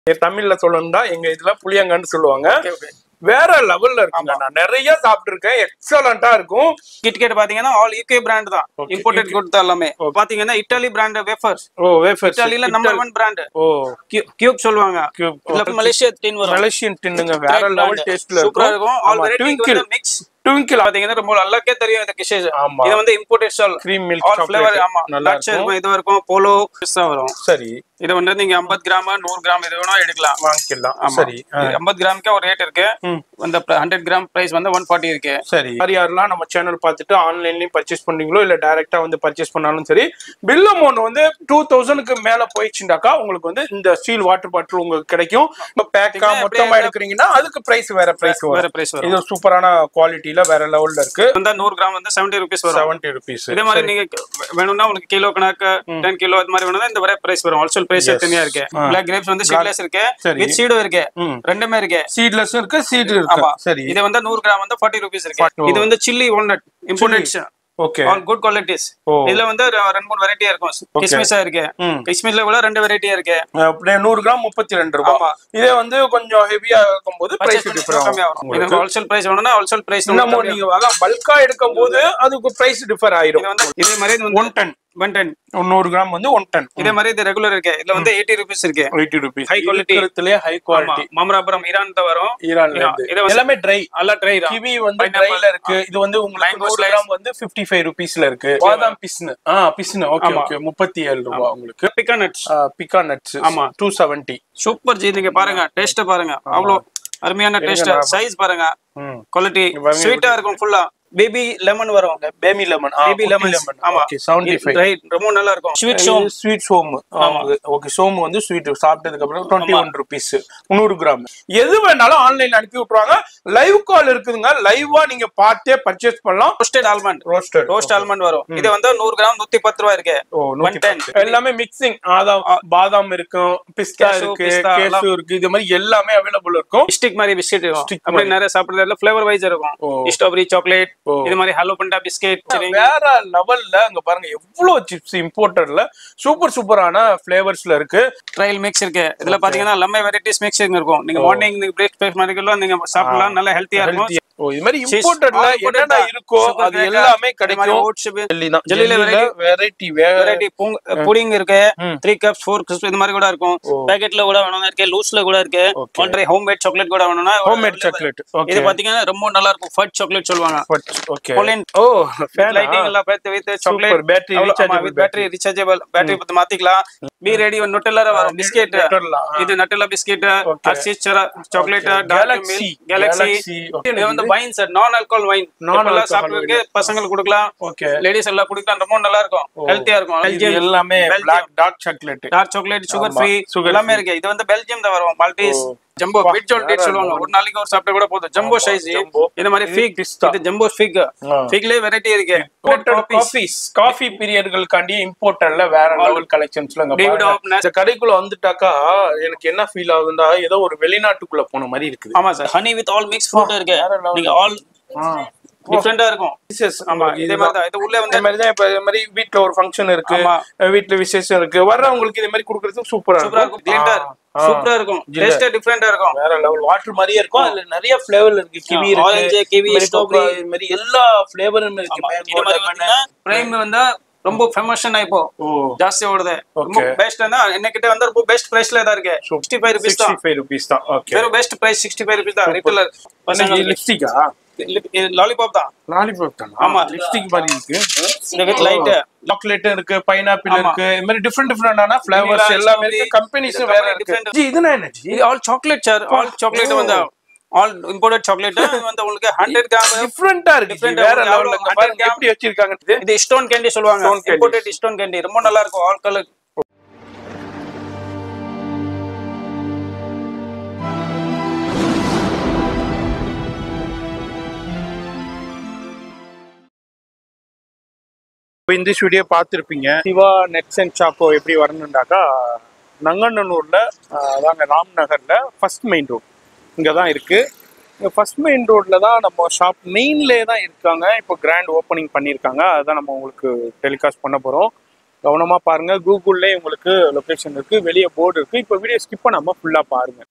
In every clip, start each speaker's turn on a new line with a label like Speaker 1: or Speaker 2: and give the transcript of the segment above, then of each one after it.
Speaker 1: தமிழ்ல சொல்லணும்னா எங்க இதுல புளியங்கன்னு சொல்லுவாங்க
Speaker 2: ஓகே ஓகே
Speaker 1: வேற லெவல்ல இருக்குங்க நான் நிறைய சாப்பிட்டிருக்கேன் எக்ஸலண்டா இருக்கும்
Speaker 2: கிட்கேட் பாத்தீங்கன்னா ஆல் யூகே பிராண்ட் தான்
Speaker 1: Okay.
Speaker 2: இம்போர்ட்டட் குட் தான் எல்லாமே பாத்தீங்கன்னா இட்டாலி பிராண்ட் வேஃபர்ஸ்
Speaker 1: ஓ வேஃபர்ஸ்
Speaker 2: இட்டாலில நம்பர் ஒன் பிராண்ட்
Speaker 1: ஓ
Speaker 2: கியூப் சொல்லுவாங்க
Speaker 1: Cube.
Speaker 2: இதுல மலேசியா டின் வரும்
Speaker 1: மலேசியன் டின்னுங்க வேற லெவல் டேஸ்ட்ல
Speaker 2: சூப்பரா
Speaker 1: இருக்கும்
Speaker 2: இருக்கும் ஆல்
Speaker 1: ஆமா,
Speaker 2: வெரைட்டி
Speaker 1: twinkle.
Speaker 2: மிக்ஸ்
Speaker 1: ட்விங்கிள்
Speaker 2: பாத்தீங்கன்னா ரொம்ப நல்லாக்கே தெரியும் இந்த கிஷேஜ்
Speaker 1: ஆமா.
Speaker 2: இது வந்து இம்போர்ட்டட் சால்
Speaker 1: cream milk
Speaker 2: all flavour
Speaker 1: chocolate
Speaker 2: ஆமா
Speaker 1: நல்லா
Speaker 2: டாக்ஸா
Speaker 1: இருக்கும்
Speaker 2: இருக்கும் இது இருக்கும் போலோ பிஸ்தா வரும்
Speaker 1: சரி
Speaker 2: இது வந்து நீங்க 50 கிராம் நூறு கிராம் எது வேணா எடுக்கலாம்
Speaker 1: வாங்கிக்கலாம்
Speaker 2: ஆமா.
Speaker 1: சரி ஆ,
Speaker 2: இது 50 கிராமுக்கு ஒரு ரேட் இருக்கு
Speaker 1: ம்.
Speaker 2: இந்த ஹண்ட்ரட் கிராம் பிரைஸ் வந்து ஒன் ஃபார்ட்டி இருக்கு
Speaker 1: சரி யார் யாரெல்லாம் நம்ம சேனல் பார்த்துட்டு ஆன்லைன்லயும் பர்ச்சேஸ் பண்றீங்களோ இல்ல டைரக்டா வந்து பர்ச்சேஸ் பண்ணாலும் சரி பில் அமௌண்ட் வந்து டூ தௌசண்ட்க்கு மேல போயிடுச்சுட்டாக்கா உங்களுக்கு வந்து இந்த ஸ்டீல் வாட்டர் பாட்டில் உங்களுக்கு கிடைக்கும் இப்போ பேக்கா
Speaker 2: எப்படியா
Speaker 1: மொத்தமா எடுக்கிறீங்கன்னா அதுக்கு பிரைஸ் வேற பிரைஸ்
Speaker 2: வேற
Speaker 1: வரும்
Speaker 2: பிரைஸ் வரும்
Speaker 1: இது சூப்பரான குவாலிட்டியில வேற லெவல்ல இருக்கு
Speaker 2: வந்து நூறு கிராம் வந்து செவன்டி ருபீஸ் வரும்
Speaker 1: செவன்டி ருபீஸ்
Speaker 2: இதே மாதிரி நீங்க வேணும்னா உங்களுக்கு கிலோ கணக்கு டென் கிலோ அது மாதிரி வேணும்னா இந்த வரை பிரைஸ் வரும் ஹோல்சேல் பிரைஸ் தனியா இருக்கு பிளாக் கிரேப்ஸ் வந்து சீட்லெஸ் இருக்கு
Speaker 1: சரி.
Speaker 2: வித் சீடும் இருக்கு
Speaker 1: ம்.
Speaker 2: ரெண்டுமே இருக்கு
Speaker 1: சீட்லெஸ் இருக்கு சீட் இருக்கு
Speaker 2: ஆமா
Speaker 1: சரி
Speaker 2: இது வந்து நூறு கிராம் வந்து ஃபார்ட்டி ருபீஸ் இருக்கு
Speaker 1: ஓ.
Speaker 2: இது வந்து chilli walnut imported
Speaker 1: okay
Speaker 2: all good qualities
Speaker 1: ஓ.
Speaker 2: இதுல வந்து ரெ- ரெண்டு மூணு வெரைட்டியா இருக்கும் கிஸ்மிஸா இருக்கு
Speaker 1: ம்.
Speaker 2: கிஸ்மிஸ்ல கூட ரெண்டு வெரைட்டியா இருக்கு
Speaker 1: அப்படியே நூறு கிராம் முப்பத்தி ரெண்டு ரூபாய்
Speaker 2: ஆமா.
Speaker 1: இதே வந்து கொஞ்சம் ஹெவியா இருக்கும்போது பிரைஸ் டிஃபர்
Speaker 2: கம்மியா வரும் இது ஹோல்சேல் பிரைஸ் வேணும்னா ஹோல்சேல் பிரைஸ்
Speaker 1: இன்னமும் நீங்க அதான் பல்கா எடுக்கும் போது அதுக்கு பிரைஸ் டிஃபர் ஆயிரும்
Speaker 2: இது வந்து இதே மாதிரி இது வந்து
Speaker 1: ஒன் டன்
Speaker 2: ஒன் டென்
Speaker 1: நூறு கிராம் வந்து ஒன் டன்
Speaker 2: இதே மாதிரி இது ரெகுலர் இருக்கு இதுல வந்து எயிட்டி ருபீஸ் இருக்கு
Speaker 1: எயிட்டி ருபீஸ்
Speaker 2: High quality.
Speaker 1: இருக்கிறதுலயே ஹை
Speaker 2: ஆமா
Speaker 1: குவாலிட்டி
Speaker 2: மாமராபுரம் ஈரான் தான் வரும்
Speaker 1: ஈரான்ல
Speaker 2: இதா-
Speaker 1: இருந்து
Speaker 2: இதை வந்து-
Speaker 1: எல்லாமே ட்ரை
Speaker 2: நல்லா ட்ரை தான்
Speaker 1: கிவி வந்து
Speaker 2: Pineapple.
Speaker 1: ட்ரைல இருக்கு இது வந்து உங்களுக்கு
Speaker 2: Mango
Speaker 1: நூறு
Speaker 2: slice.
Speaker 1: கிராம் வந்து 55 ஃபைவ் ருபீஸ்ல இருக்கு பாதாம் பிஸ்னு ஆ பிஸ்னு ஓகே
Speaker 2: ஆமா.
Speaker 1: ஓகே முப்பத்தி ஏழு ரூபாய் உங்களுக்கு
Speaker 2: பிக்கா நட்ஸ்
Speaker 1: பிகா நட்ஸ்
Speaker 2: ஆமா.
Speaker 1: டூ செவன்டி
Speaker 2: சூப்பர் ஜி நீங்க பாருங்க டேஸ்ட் பாருங்க அவ்வளவு அருமையான டேஸ்ட் சைஸ் பாருங்க குவாலிட்டி
Speaker 1: பாருங்க,
Speaker 2: ஸ்வீட்டா இருக்கும் ஃபுல்லா பேபி லெமன் வரும்
Speaker 1: பேபி லெமன்
Speaker 2: பேபி லெமன் ஆமா
Speaker 1: ஓகே செவன்டி ஃபைவ்
Speaker 2: ரைட் ரொம்ப நல்லா இருக்கும் ஸ்வீட் ஷோம்
Speaker 1: ஸ்வீட் சோமு ஓகே சோமு வந்து ஸ்வீட் சாப்பிட்டதுக்கு அப்புறம் டுவெண்ட்டி ஒன் ருபீஸ் நூறு கிராம் எது வேணாலும் ஆன்லைன்ல அனுப்பி விட்டுருவாங்க லைவ் கால் இருக்குதுங்க லைவா நீங்க பார்த்தே பர்ச்சேஸ் பண்ணலாம்
Speaker 2: roasted almond
Speaker 1: roasted
Speaker 2: roast almond வரும் இது வந்து நூறு கிராம் நூத்தி பத்து ரூபாய் இருக்கு
Speaker 1: ஓ
Speaker 2: ஒன் டென்
Speaker 1: எல்லாமே மிக்சிங் அதான் பாதாம் இருக்கும் பிஸ்தா
Speaker 2: Cashew,
Speaker 1: இருக்கு
Speaker 2: pista
Speaker 1: கேசு இருக்கு இது மாதிரி எல்லாமே அவைலபிள் இருக்கும்
Speaker 2: ஸ்டிக் மாதிரி பிஸ்கெட் இருக்கும்
Speaker 1: Stick
Speaker 2: அப்படி நிறைய சாப்பிடுறதுல ஃபிளேவர் வைஸ் இருக்கும்
Speaker 1: ஓ.
Speaker 2: ஸ்ட்ராபெரி சாக்லேட்
Speaker 1: ஓ.
Speaker 2: இது மாதிரி ஹலோ பண்டா பிஸ்கெட்
Speaker 1: வேற லெவல்ல அங்க பாருங்க எவ்வளவு சிப்ஸ் இம்போர்ட்டர்ல சூப்பர் சூப்பரான பிளேவர்ஸ்ல இருக்கு
Speaker 2: ட்ரையல் மிக்ஸ் இருக்கு இதுல பாத்தீங்கன்னா எல்லாமே வெரைட்டிஸ் மிக்ஸ் இருக்கும் நீங்க மார்னிங் நீங்க பிரேக்ஃபாஸ்ட் மாதிரிலாம் நீங்க சாப்பிடலாம் நல்லா ஹெல்த்தியா இருக்கும்
Speaker 1: Healthy. ஓ இது மாதிரி
Speaker 2: Cheese.
Speaker 1: இம்போர்ட்டர்ல
Speaker 2: All imported
Speaker 1: என்னென்ன
Speaker 2: தான்.
Speaker 1: இருக்கோ
Speaker 2: Sugar
Speaker 1: அது
Speaker 2: cake,
Speaker 1: எல்லாமே
Speaker 2: இது மாதிரி
Speaker 1: கிடைக்கும்
Speaker 2: oats,
Speaker 1: ஜெல்லி தான்
Speaker 2: ஜெல்லில
Speaker 1: ஜெல்லில வெரைட்டி வேற
Speaker 2: வெரைட்டி புடிங் இருக்கு
Speaker 1: ம்.
Speaker 2: த்ரீ கப்ஸ் ஃபோர் கப்ஸ் இந்த மாதிரி கூட இருக்கும் பேக்கெட்ல கூட வேணும்னா இருக்கு லூஸ்ல கூட இருக்கு
Speaker 1: Okay.
Speaker 2: Already home made chocolate கூட வேணும்னா
Speaker 1: ஹோம் மேட் சாக்லேட் ஓகே
Speaker 2: இது பாத்தீங்கன்னா ரொம்ப நல்லா இருக்கும் ஃபட் சாக்லேட் சொல்லுவாங்க
Speaker 1: ஓகே
Speaker 2: Poland.
Speaker 1: ஓ ஃபேன்
Speaker 2: லைட்டிங் எல்லாம் பார்த்து with
Speaker 1: super
Speaker 2: chocolate
Speaker 1: battery rechargeable
Speaker 2: battery rechargeable battery பத்தி மாத்திக்கலாம் பி ரெடி நொட்டெல்லா வரும் பிஸ்கெட் இது Nutella biscuit
Speaker 1: Okay.
Speaker 2: Hershey's chocolate dark
Speaker 1: Galaxy.
Speaker 2: Milk Galaxy
Speaker 1: Galaxy. Okay.
Speaker 2: இது வந்து wine sir non alcohol wine
Speaker 1: Non
Speaker 2: non
Speaker 1: alcohol
Speaker 2: சாப்பிடுறதுக்கு பசங்களுக்கு கொடுக்கலாம்
Speaker 1: ஓகே
Speaker 2: லேடிஸ் எல்லாம் குடிக்கலாம் ரொம்ப நல்லா இருக்கும் ஹெல்த்தியா இருக்கும்
Speaker 1: இது
Speaker 2: பெல்ஜியம்
Speaker 1: எல்லாமே
Speaker 2: Belgium.
Speaker 1: Black dark chocolate
Speaker 2: dark chocolate sugar
Speaker 1: ஆமா.
Speaker 2: ஃப்ரீ
Speaker 1: Sugar
Speaker 2: எல்லாமே இருக்கு இது வந்து பெல்ஜியம் தான் வரும் மால்டீஸ்
Speaker 1: ஓ.
Speaker 2: ஜம்போ பிட் ஜோல் டேட் சொல்லுவாங்க ஒரு நாளைக்கு ஒரு சாப்பிட்டா கூட போதும் ஜம்போ சைஸ்
Speaker 1: Jumbo.
Speaker 2: இந்த மாதிரி
Speaker 1: இது
Speaker 2: ஃபிக்
Speaker 1: pista.
Speaker 2: இது ஜம்போ ஃபிக்
Speaker 1: ஆ.
Speaker 2: ஃபிக்லயே வெரைட்டி இருக்கு
Speaker 1: காஃபிஸ் காஃபி பீரியட்களுக்காண்டி இம்போர்ட்டர்ல வேற லெவல் கலெக்ஷன்ஸ்ல இங்க
Speaker 2: David
Speaker 1: பாருங்க.
Speaker 2: of Nas-
Speaker 1: இந்த கடைக்குள்ள வந்துட்டாக்கா எனக்கு என்ன ஃபீல் ஆகுதுன்னா ஏதோ ஒரு வெளிநாட்டுக்குள்ள போன மாதிரி இருக்குது
Speaker 2: ஆமா sir honey with all mix food இருக்கு
Speaker 1: வேற level.
Speaker 2: நீங்க ஆல் டிஃபரெண்டா இருக்கும் ஆமா இதே மாதிரி தான் இது உள்ள வந்து
Speaker 1: இந்த மாதிரி தான் இப்ப இது மாதிரி வீட்ல ஒரு ஃபங்க்ஷன் இருக்கு
Speaker 2: ஆமா.
Speaker 1: வீட்ல விசேஷம் இருக்கு வர்றவங்களுக்கு இது மாதிரி குடுக்கறதுக்கு சூப்பரா
Speaker 2: சூப்பரா இருக்கும் கிளிண்டர்
Speaker 1: ஆ.
Speaker 2: சூப்பரா இருக்கும் டேஸ்டே டிஃபரெண்டா இருக்கும்
Speaker 1: வேற லெவல் வாட்டர் மாதிரியே இருக்கும் அதுல நிறைய ஃபிளேவர் இருக்கு கிவி
Speaker 2: Orange,
Speaker 1: இருக்கு
Speaker 2: kiwi,
Speaker 1: இது மாதிரி
Speaker 2: strawberry.
Speaker 1: cocoa, இது மாதிரி எல்லா ஃபிளேவரும் இருக்கு
Speaker 2: ஆமா.
Speaker 1: Mango,
Speaker 2: இது மாதிரி
Speaker 1: lemon.
Speaker 2: பாத்தீங்கன்னா பிரைம் வந்து ரொம்ப ஃபேமஸ் இப்போ
Speaker 1: ஓ
Speaker 2: ஜாஸ்தி ஓடுது ரொம்ப
Speaker 1: Okay.
Speaker 2: பெஸ்ட் என்ன கிட்ட வந்து ரொம்ப பெஸ்ட் பிரைஸ்ல தான் இருக்கு சிக்ஸ்டி ஃபைவ் ருபீஸ் தான்
Speaker 1: 65 rupees தான் ஓகே
Speaker 2: வெறும் best price sixty five rupees தான் ரிட்டலர் பசங்க
Speaker 1: லிப்ஸ்டிக்கா
Speaker 2: லாலிபாப் தான்
Speaker 1: லாலிபாப் தானா
Speaker 2: ஆமா.
Speaker 1: லிப்ஸ்டிக் மாதிரி இருக்கு
Speaker 2: இந்த வித் லைட்
Speaker 1: சாக்லேட் இருக்கு பைனாப்பிள்
Speaker 2: ஆமா.
Speaker 1: இருக்கு இது மாதிரி டிஃபரெண்ட் டிஃபரெண்டான ஃபிளவர்ஸ்
Speaker 2: Vanilla,
Speaker 1: எல்லாமே இருக்கு
Speaker 2: strawberry,
Speaker 1: கம்பெனிஸும்
Speaker 2: இது
Speaker 1: வேற
Speaker 2: எல்லாமே
Speaker 1: இருக்கு
Speaker 2: different.
Speaker 1: ஜி இதுனா என்ன ஜி
Speaker 2: இது all chocolate sir all chocolate வந்து ஆல் இம்போர்ட்டட் சாக்லேட் வந்து உங்களுக்கு ஹண்ட்ரட் கிராம்
Speaker 1: டிஃபரண்டா இருக்கு ஜி.
Speaker 2: Different
Speaker 1: வேற
Speaker 2: ஆ
Speaker 1: லெவல்ல
Speaker 2: எவ்வளவு
Speaker 1: பாருங்க
Speaker 2: hundred
Speaker 1: எப்படி வச்சிருக்காங்க இது
Speaker 2: இது ஸ்டோன் கேண்டி சொல்லுவாங்க
Speaker 1: Stone candy.
Speaker 2: Imported stone candy ரொம்ப நல்லா இருக்கும் ஆல் கலர்
Speaker 1: இப்போ இந்த வீடியோ பார்த்துருப்பீங்க சிவா நெட்ஸ் அண்ட் ஷாப்போ எப்படி வரணுண்டாக்கா நங்கநல்லூர்ல ஆஹ், அதாங்க ராம் நகர்ல ஃபர்ஸ்ட் மெயின் ரோட் இங்கே தான் இருக்கு இந்த ஃபர்ஸ்ட் மெயின் ரோட்ல தான் நம்ம ஷாப் மெயின்லேயே தான் இருக்காங்க இப்போ கிராண்ட் ஓப்பனிங் பண்ணியிருக்காங்க அதுதான் நம்ம உங்களுக்கு டெலிகாஸ்ட் பண்ண போகிறோம் கவனமா பாருங்க கூகுள்லேயே உங்களுக்கு லொகேஷன் இருக்கு வெளியே போர்டு இருக்கு இப்போ வீடியோ ஸ்கிப் பண்ணாம ஃபுல்லா பாருங்க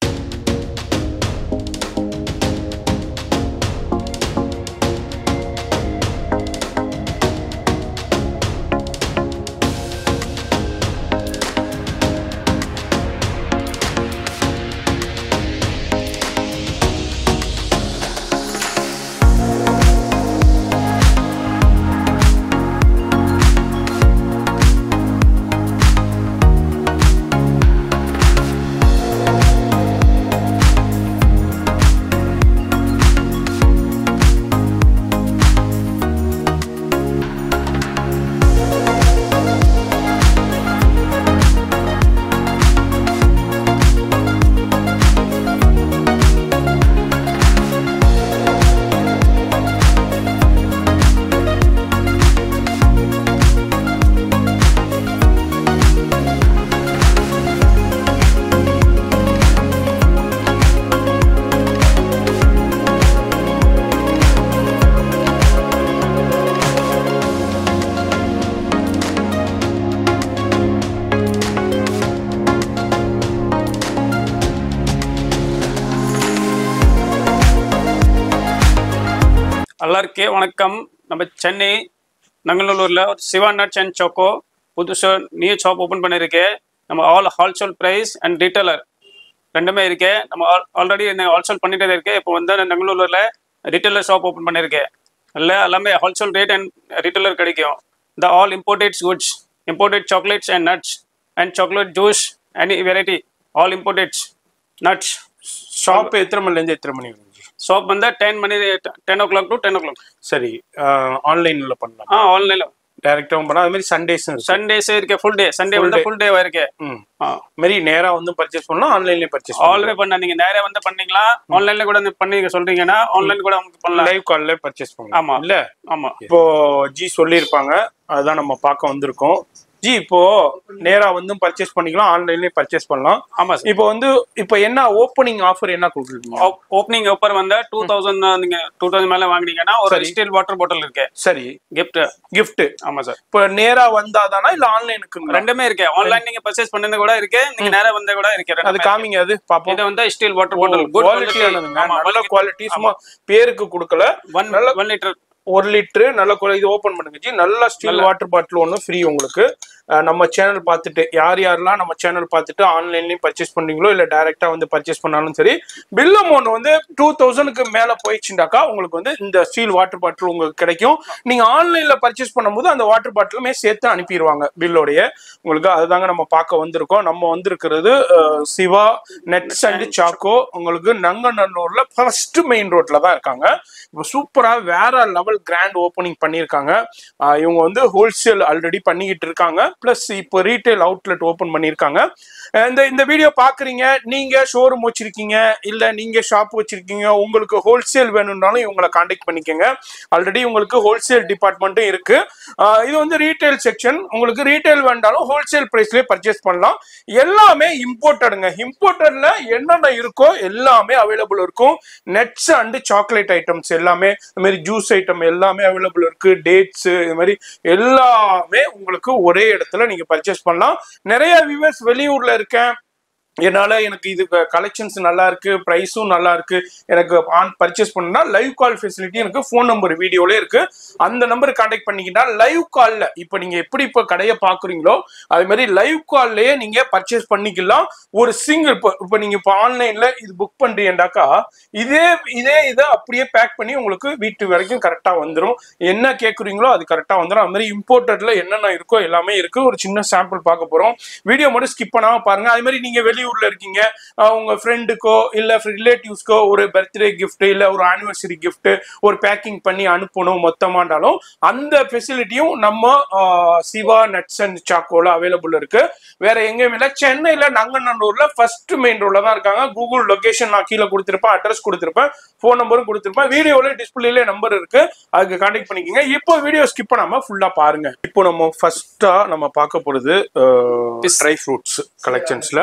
Speaker 2: எல்லாருக்கே வணக்கம் நம்ம சென்னை நங்கநல்லூரில் ஒரு சிவா நட்ஸ் அண்ட் சோக்கோ புதுசாக நியூ ஷாப் ஓப்பன் பண்ணியிருக்கேன் நம்ம all wholesale price and retailer ரெண்டுமே இருக்கு நம்ம ஆல்ரெடி ஹோல்சேல் பண்ணிட்டே தான் இருக்கேன் இப்போ வந்து நங்கநல்லூரில் ரீட்டைலர் ஷாப் ஓப்பன் பண்ணியிருக்கேன் இல்லை எல்லாமே ஹோல்சேல் ரேட் அண்ட் ரீட்டைலர் கிடைக்கும் the all imported goods imported chocolates and nuts and chocolate juice any variety all importeds nuts
Speaker 1: shop எத்தனை மணிலேருந்து எத்தனை மணி வரைக்கும் ஜி?
Speaker 2: ஷாப் வந்து டென் மணி ten o'clock to ten o'clock
Speaker 1: சரி ஆன்லைன்ல பண்ணலாம்
Speaker 2: ஆ ஆன்லைனில்
Speaker 1: டைரக்டாகவும் பண்ணலாம் அது மாதிரி சண்டேஸும் இருக்கு
Speaker 2: சண்டேஸ் இருக்கு ஃபுல் டே சண்டே
Speaker 1: Full
Speaker 2: வந்து
Speaker 1: day.
Speaker 2: ஃபுல் டே இருக்கு
Speaker 1: ம் அது மாதிரி நேரா வந்து பர்ச்சேஸ் பண்ணலாம் ஆன்லைன்லயே பர்ச்சேஸ்
Speaker 2: ஆல்வே பண்ண நீங்க நேரா வந்து பண்ணீங்களா ஆன்லைன்ல கூட வந்து பண்ணி சொல்றீங்கன்னா ஆன்லைன் கூட உங்களுக்கு பண்ணலாம்
Speaker 1: லைவ் கால்ல பர்ச்சேஸ் பண்ணலாம்
Speaker 2: ஆமா.
Speaker 1: இல்ல
Speaker 2: ஆமா
Speaker 1: இப்போ ஜி சொல்லியிருப்பாங்க அதுதான் நம்ம பார்க்க வந்திருக்கோம் ஜி இப்போ நேரா வந்து பர்ச்சேஸ் பண்ணிக்கலாம் ஆன்லைன்லயே பர்ச்சேஸ் பண்ணலாம்
Speaker 2: ஆமா சார்
Speaker 1: இப்போ வந்து இப்போ என்ன ஓப்பனிங் ஆஃபர் என்ன கொடுக்குறீங்க
Speaker 2: ஓப்பனிங் ஆஃபர் வந்து டூ தௌசண்ட் நீங்க டூ தௌசண்ட் மேல வாங்குனீங்கன்னா ஒரு
Speaker 1: சரி.
Speaker 2: ஸ்டீல் வாட்டர் பாட்டில் இருக்கு
Speaker 1: சரி
Speaker 2: கிஃப்ட்
Speaker 1: gift
Speaker 2: ஆமா சார்
Speaker 1: இப்போ நேரா வந்தாதானா இல்ல ஆன்லைனுக்குங்களா
Speaker 2: ரெண்டுமே இருக்கு ஆன்லைன் நீங்க பர்ச்சேஸ் பண்ணது கூட இருக்கு நீங்க நேரா வந்த கூட இருக்கு
Speaker 1: அது
Speaker 2: ரெண்டுமே.
Speaker 1: காமிங்க அது பாப்போம்
Speaker 2: இது வந்து ஸ்டீல் வாட்டர் பாட்டில் குட்
Speaker 1: குவாலிட்டியானதுங்க நல்ல குவாலிட்டி சும்மா பேருக்கு கொடுக்கல
Speaker 2: ஒன்
Speaker 1: நல்ல-
Speaker 2: ஒன் லிட்டர்
Speaker 1: ஒரு லிட்டரு நல்ல குவா- இது ஓபன் பண்ணுங்க ஜி நல்ல ஸ்டீல் வாட்டர் பாட்டில் ஒன்று ஃப்ரீ உங்களுக்கு அஹ் நம்ம சேனல் பார்த்துட்டு யார் யாரெல்லாம் நம்ம சேனல் பார்த்துட்டு ஆன்லைன்லயும் பர்ச்சேஸ் பண்றீங்களோ இல்ல டைரக்டா வந்து பர்ச்சேஸ் பண்ணாலும் சரி பில் அமௌண்ட் வந்து டூ தௌசண்ட்க்கு மேல போயிடுச்சுட்டாக்கா உங்களுக்கு வந்து இந்த ஸ்டீல் வாட்டர் பாட்டில் உங்களுக்கு கிடைக்கும் நீங்க ஆன்லைன்ல பர்ச்சேஸ் பண்ணும்போது அந்த வாட்டர் பாட்டிலுமே சேர்த்து அனுப்பிடுவாங்க பில்லோடைய உங்களுக்கு அதுதாங்க நம்ம பார்க்க வந்திருக்கோம் நம்ம வந்திருக்கிறது அஹ், சிவா நெட்ஸ் அண்ட் சாக்கோ உங்களுக்கு நங்கநல்லூர்ல ஃபர்ஸ்ட் மெயின் ரோட்ல தான் இருக்காங்க இப்போ சூப்பரா வேற லெவல் கிராண்ட் ஓப்பனிங் பண்ணியிருக்காங்க ஆஹ் இவங்க வந்து ஹோல்சேல் ஆல்ரெடி பண்ணிக்கிட்டு இருக்காங்க ப்ளஸ் இப்போ ரீட்டைல் அவுட்லெட் ஓப்பன் பண்ணியிருக்காங்க அஹ் இந்த இந்த வீடியோ பாக்குறீங்க நீங்க ஷோரூம் வச்சிருக்கீங்க இல்ல நீங்க ஷாப் வச்சிருக்கீங்க உங்களுக்கு ஹோல்சேல் வேணும்னாலும் இவங்களை காண்டாக்ட் பண்ணிக்கோங்க ஆல்ரெடி உங்களுக்கு ஹோல்சேல் டிபார்ட்மெண்ட்டும் இருக்கு ஆஹ் இது வந்து ரீட்டைல் செக்ஷன் உங்களுக்கு ரீட்டைல் வேண்டாலும் ஹோல்சேல் பிரைஸ்லயே பர்ச்சேஸ் பண்ணலாம் எல்லாமே இம்போர்ட்டடுங்க இம்போர்ட்டட்ல என்னென்ன இருக்கோ எல்லாமே அவைலபிள் இருக்கும் நட்ஸ் அண்ட் சாக்லேட் ஐட்டம்ஸ் எல்லாமே இந்த மாதிரி ஜூஸ் ஐட்டம் எல்லாமே அவைலபிள் இருக்கு டேட்ஸ் இது மாதிரி எல்லாமே உங்களுக்கு ஒரே இடத்துல நீங்க பர்ச்சேஸ் பண்ணலாம் நிறைய வியூவர்ஸ் வெளியூர்ல இருக்கேன் என்னால எனக்கு இது கலெக்ஷன்ஸ் நல்லா இருக்கு ப்ரைஸும் நல்லா இருக்கு எனக்கு ஆன் பர்ச்சேஸ் பண்ணா லைவ் கால் ஃபெசிலிட்டி எனக்கு ஃபோன் நம்பர் வீடியோல இருக்கு அந்த நம்பர் கான்டாக்ட் பண்ணிக்கிட்டா லைவ் கால்ல இப்போ நீங்க எப்படி இப்போ கடையை பாக்குறீங்களோ அதே மாதிரி லைவ் கால்லயே நீங்க பர்ச்சேஸ் பண்ணிக்கலாம் ஒரு சிங்கிள் இப்போ இப்போ நீங்க இப்போ ஆன்லைன்ல இது புக் பண்றீங்கன்னாக்கா இதே இதே இதை அப்படியே பேக் பண்ணி உங்களுக்கு வீட்டு வரைக்கும் கரெக்டா வந்துடும் என்ன கேக்குறீங்களோ அது கரெக்டா வந்துடும் அது மாதிரி இம்போர்ட்டட்ல என்னென்ன இருக்கோ எல்லாமே இருக்கு ஒரு சின்ன சாம்பிள் பார்க்க போறோம் வீடியோ மட்டும் ஸ்கிப் பண்ணாம பாருங்க அதே மாதிரி நீங்க வெளியூர்ல இருக்கீங்க அஹ் உங்க ஃப்ரெண்டுக்கோ இல்ல ரிலேட்டிவ்ஸ்க்கோ ஒரு பர்த்டே gift இல்ல ஒரு ஆனிவர்சரி gift ஒரு பேக்கிங் பண்ணி அனுப்பணும் மொத்தமாண்டாலும் அந்த ஃபெசிலிட்டியும் நம்ம அஹ், சிவா நட்ஸ் அண்ட் சாக்கோல அவைலபிள் இருக்கு வேற எங்கேயுமே இல்லை சென்னையில நங்கநல்லூர்ல ஃபர்ஸ்ட் மெயின் ரோட்ல தான் இருக்காங்க கூகுள் லொகேஷன் நான் கீழே கொடுத்திருப்பேன் அட்ரஸ் கொடுத்திருப்பேன் ஃபோன் நம்பரும் கொடுத்திருப்பேன் வீடியோல டிஸ்பிளேல நம்பர் இருக்கு அதுக்கு கான்டாக்ட் பண்ணிக்கோங்க இப்போ வீடியோ ஸ்கிப் பண்ணாம ஃபுல்லா பாருங்க இப்போ நம்ம ஃபர்ஸ்டா நம்ம பார்க்க போறது ட்ரை ஃப்ரூட்ஸ் கலெக்ஷன்ஸ்ல அப்படியே ஒரு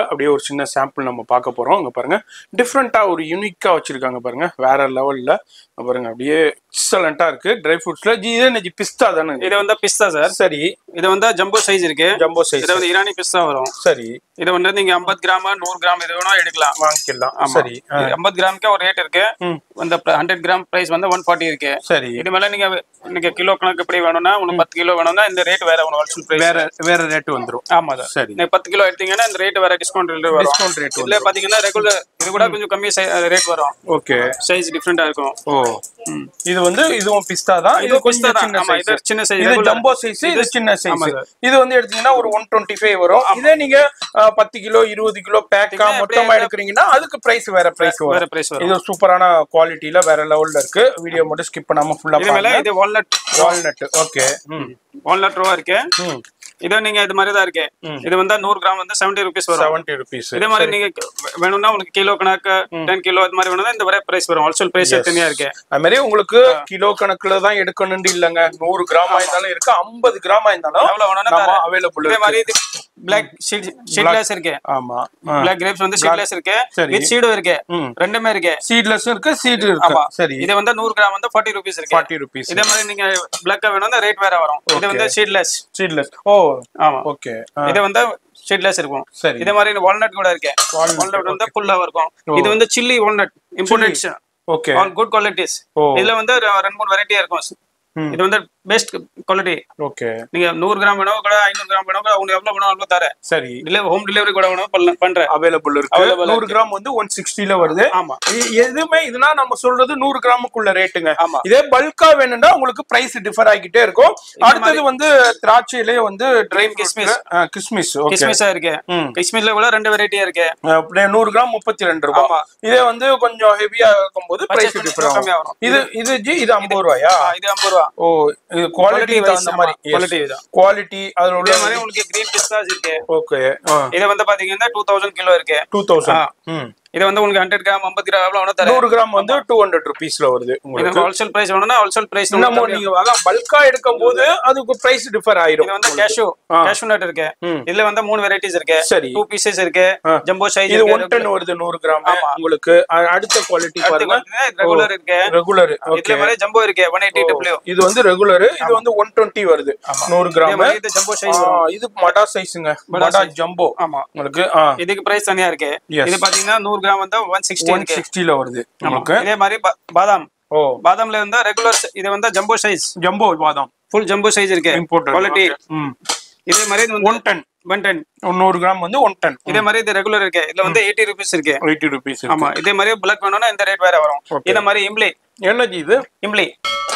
Speaker 1: சின்ன சாம்பிள் நம்ம பார்க்க போறோம் இங்க பாருங்க டிஃப்ரெண்டா ஒரு யூனிக்கா வச்சிருக்காங்க பாருங்க வேற லெவல்ல பாருங்க அப்படியே எக்ஸலண்டா இருக்கு ட்ரை ஃப்ரூட்ஸ்ல ஜி இது என்ன ஜி பிஸ்தா தானே
Speaker 2: இது வந்து பிஸ்தா சார்
Speaker 1: சரி
Speaker 2: இது வந்து ஜம்போ சைஸ் இருக்கு
Speaker 1: ஜம்போ சைஸ்
Speaker 2: இது வந்து ஈரானி பிஸ்தா வரும்
Speaker 1: சரி
Speaker 2: இது வந்து நீங்க 50 கிராம் நூறு கிராம் இது வேணா எடுக்கலாம்
Speaker 1: வாங்கிக்கலாம் சரி ஆ,
Speaker 2: ஐம்பது கிராமுக்கு ஒரு ரேட் இருக்கு
Speaker 1: ம்.
Speaker 2: அந்த ஹண்ட்ரட் கிராம் பிரைஸ் வந்து ஒன் ஃபார்ட்டி இருக்கு
Speaker 1: சரி
Speaker 2: இது மேல நீங்க நீங்க கிலோ கணக்கு எப்படி வேணும்னா உங்களுக்கு பத்து கிலோ வேணும்னா இந்த ரேட் வேற ஒன்று ஹோல்சேல் பிரைஸ்
Speaker 1: வேற வேற ரேட் வந்துரும்
Speaker 2: ஆமா சார்
Speaker 1: சரி
Speaker 2: நீங்க பத்து கிலோ எடுத்தீங்கன்னா இந்த ரேட் வேற டிஸ்கவுண்ட் வரும்
Speaker 1: டிஸ்கவுண்ட் ரேட்
Speaker 2: இதுல பாத்தீங்கன்னா ரெகுலர் இது கூட கொஞ்சம் கம்மி ரேட் வரும்
Speaker 1: ஓகே
Speaker 2: சைஸ் டிஃப்ரெண்டா இருக்கும்
Speaker 1: ஓ இது வந்து இதுவும் பிஸ்தா தான்
Speaker 2: இது
Speaker 1: கொஞ்சம்
Speaker 2: பிஸ்தா தான்.
Speaker 1: சின்ன
Speaker 2: ஆமா,
Speaker 1: size.
Speaker 2: இது சின்ன size,
Speaker 1: இது
Speaker 2: regular.
Speaker 1: ஜம்போ சைஸ் இது சின்ன சைஸ்
Speaker 2: ஆமா sir.
Speaker 1: இது வந்து எடுத்தீங்கன்னா ஒரு ஒன் டுவெண்ட்டி ஃபைவ் வரும் இதே நீங்க அஹ், பத்து கிலோ இருபது கிலோ பேக்கா
Speaker 2: அப்படியே
Speaker 1: மொத்தமா
Speaker 2: அப்படியே
Speaker 1: எடுக்கிறீங்கன்னா அதுக்கு பிரைஸ் வேற பிரைஸ்
Speaker 2: வேற
Speaker 1: வரும்
Speaker 2: பிரைஸ் வரும்
Speaker 1: இது சூப்பரான குவாலிட்டில வேற லெவல்ல இருக்கு வீடியோ மட்டும் ஸ்கிப் பண்ணாம ஃபுல்லா
Speaker 2: இது மேல
Speaker 1: பாருங்க
Speaker 2: இது வால்நட்
Speaker 1: வால்நட் ஓகே ம்
Speaker 2: வால்நட் ரூபா இருக்கு
Speaker 1: ம்
Speaker 2: இது நீங்க இது மாதிரி தான் இருக்கு இது வந்து நூறு கிராம் வந்து செவன்டி ருபீஸ் வரும்
Speaker 1: செவன்ட்டி ருபீஸ்
Speaker 2: இதே மாதிரி நீங்க வேணும்னா உங்களுக்கு கிலோ கணக்கு டென் கிலோ அது மாதிரி வேணும்னா இந்த வரை பிரைஸ் வரும் ஹோல்சேல் பிரைஸ் தனியா இருக்கு
Speaker 1: அது மாதிரி உங்களுக்கு கிலோ கணக்குல தான் எடுக்கணும்னு இல்லங்க நூறு கிராம் இருந்தாலும் இருக்கு ஐம்பது கிராம் இருந்தாலும்
Speaker 2: எவ்வளவு வேணும்னா
Speaker 1: நம்ம
Speaker 2: தரேன்.
Speaker 1: அவைலபிள்
Speaker 2: இதே மாதிரி இது பிளாக் ஷீட்லெஸ் இருக்கு
Speaker 1: ஆமா
Speaker 2: பிளாக் கிரேப்ஸ் வந்து சீட்லெஸ் இருக்கு
Speaker 1: சரி.
Speaker 2: வித் சீடும் இருக்கு
Speaker 1: ம்.
Speaker 2: ரெண்டுமே இருக்கு
Speaker 1: சீட்லெஸ் இருக்கு சீட் இருக்கு
Speaker 2: ஆமா
Speaker 1: சரி
Speaker 2: இது வந்து நூறு கிராம் வந்து ஃபார்ட்டி ருபீஸ் இருக்கு
Speaker 1: ஃபார்ட்டி ருபீஸ்
Speaker 2: இதே மாதிரி நீங்க பிளாக்கா வேணும்னா ரேட் வேற வரும் இது வந்து சீட்லெஸ்
Speaker 1: சீட்லெஸ் ஓ
Speaker 2: ஆமா
Speaker 1: ஓகே
Speaker 2: இது வந்து சீட்லெஸ் இருக்கும்
Speaker 1: சரி
Speaker 2: இதே மாதிரி வால்நட் கூட இருக்கு
Speaker 1: Walnut,
Speaker 2: வால்நட் வந்து ஃபுல்லா இருக்கும் இது வந்து chilli walnut importeds
Speaker 1: okay
Speaker 2: all good qualities
Speaker 1: ஓ.
Speaker 2: இதுல வந்து ரெ- ரெண்டு மூணு வெரைட்டியா இருக்கும்
Speaker 1: ம்.
Speaker 2: இது வந்து பெஸ்ட் குவாலிட்டி
Speaker 1: ஓகே
Speaker 2: நீங்க நூறு கிராம் வேணும் கூட ஐநூறு கிராம் வேணும் கூட உங்களுக்கு எவ்வளவு வேணும் அவ்வளவு தரேன்
Speaker 1: சரி
Speaker 2: டெலிவரி ஹோம் டெலிவரி கூட வேணும் பண்ண- பண்றேன்
Speaker 1: அவைலபிள் இருக்கு
Speaker 2: Available
Speaker 1: நூறு கிராம் வந்து ஒன் சிக்ஸ்டில வருது
Speaker 2: ஆமா
Speaker 1: இ- எதுவுமே இதுனா நம்ம சொல்றது நூறு கிராமுக்குள்ள ரேட்டுங்க
Speaker 2: ஆமா.
Speaker 1: இதே பல்கா வேணும்னா உங்களுக்கு பிரைஸ் டிஃபர் ஆகிட்டே இருக்கும் அடுத்தது வந்து திராட்சையிலே வந்து ட்ரை
Speaker 2: கிஸ்மிஸ்.
Speaker 1: கிஸ்மிஸ் ஓகே
Speaker 2: கிஸ்மிஸா இருக்கு
Speaker 1: ம்.
Speaker 2: கிஸ்மிஸ்ல கூட ரெண்டு வெரைட்டியா இருக்கு
Speaker 1: அப்படியே நூறு கிராம் முப்பத்தி ரெண்டு ரூபாய்
Speaker 2: ஆமா.
Speaker 1: இதே வந்து கொஞ்சம் ஹெவியா இருக்கும்போது பிரைஸ்
Speaker 2: Purchase
Speaker 1: டிஃபர்
Speaker 2: பண்ணி கம்மியா
Speaker 1: ஆகும்
Speaker 2: வரும்.
Speaker 1: இது இது ஜி இது ஐம்பது ரூபாயா
Speaker 2: ஆ, இது ஐம்பது ரூபா
Speaker 1: ஓ இது குவாலிட்டி
Speaker 2: Quality wise,
Speaker 1: தகுந்த
Speaker 2: ஆமா.
Speaker 1: மாதிரி
Speaker 2: Quality தான்.
Speaker 1: குவாலிட்டி அதுல
Speaker 2: இதே
Speaker 1: உள்ள
Speaker 2: மாதிரி உங்களுக்கு கிரீன் பிஸ்தாஸ் இருக்கு
Speaker 1: ஓகே
Speaker 2: இது வந்து பாத்தீங்கன்னா டூ தௌசண்ட் கிலோ இருக்கு
Speaker 1: டூ தௌசண்ட் ம்
Speaker 2: இது வந்து உங்களுக்கு ஹண்ட்ரட் கிராம் ஐம்பது கிராம் எவ்வளவு வேணும் தரேன்
Speaker 1: நூறு கிராம் வந்து டூ ஹண்ட்ரட் ருபீஸ்ல வருது
Speaker 2: இது
Speaker 1: உங்களுக்கு
Speaker 2: ஹோல்சேல் பிரைஸ் வேணும்னா ஹோல்சேல் பிரைஸ்
Speaker 1: இன்னமும் நீங்க அதான் பல்கா எடுக்கும் போது அதுக்கு பிரைஸ் டிஃபர் ஆயிரும்
Speaker 2: இது வந்து கேஷு
Speaker 1: ஆ.
Speaker 2: கேஷு நட் இருக்கு
Speaker 1: ம்.
Speaker 2: இதுல வந்து மூணு வெரைட்டிஸ் இருக்கு
Speaker 1: சரி
Speaker 2: டூ பீசஸ் இருக்கு
Speaker 1: ஆ.
Speaker 2: ஜம்போ சைஸ்
Speaker 1: இது ஒன் டன் வருது நூறு கிராம்
Speaker 2: ஆமா.
Speaker 1: உங்களுக்கு அ- அடுத்த குவாலிட்டி பாருங்க
Speaker 2: ரெகுலர் இருக்கு
Speaker 1: ரெகுலர்
Speaker 2: இதுல
Speaker 1: ஓகே
Speaker 2: மாதிரி ஜம்போ இருக்கு ஒன் எயிட்டி டபிள்யூ
Speaker 1: இது வந்து ரெகுலர் இது வந்து ஒன் டுவெண்ட்டி வருது நூறு கிராம்
Speaker 2: இது ஜம்போ சைஸ்
Speaker 1: இது மடா சைஸுங்க மடா ஜம்போ
Speaker 2: ஆமா
Speaker 1: உங்களுக்கு ஆ
Speaker 2: இதுக்கு பிரைஸ் தனியா இருக்கு
Speaker 1: Yes.
Speaker 2: இது பாத்தீங்கன்னா நூறு கிராம் வந்து ஒன் சிக்ஸ்டி
Speaker 1: ஒன்
Speaker 2: இருக்கு
Speaker 1: சிக்ஸ்டில வருது உங்களுக்கு
Speaker 2: இதே மாதிரி பா- பாதாம்
Speaker 1: ஓ
Speaker 2: பாதாம்ல வந்து ரெகுலர் இது வந்து ஜம்போ சைஸ்
Speaker 1: ஜம்போ பாதாம்
Speaker 2: ஃபுல் ஜம்போ சைஸ் இருக்கு
Speaker 1: இம்போர்ட்
Speaker 2: குவாலிட்டி
Speaker 1: ம்
Speaker 2: இதே மாதிரி இது வந்து
Speaker 1: ஒன் டன்
Speaker 2: ஒன் டென்
Speaker 1: நூறு கிராம் வந்து ஒன் டன்
Speaker 2: இதே மாதிரி இது ரெகுலர் இருக்கு இதுல வந்து எயிட்டி ருபீஸ் இருக்கு
Speaker 1: எயிட்டி ருபீஸ்
Speaker 2: ஆமா இதே மாதிரி பிளாக் வேணும்னா இந்த ரேட் வேற வரும்
Speaker 1: Okay.
Speaker 2: இதே மாதிரி இம்லி
Speaker 1: என்னஜி இது
Speaker 2: இம்லி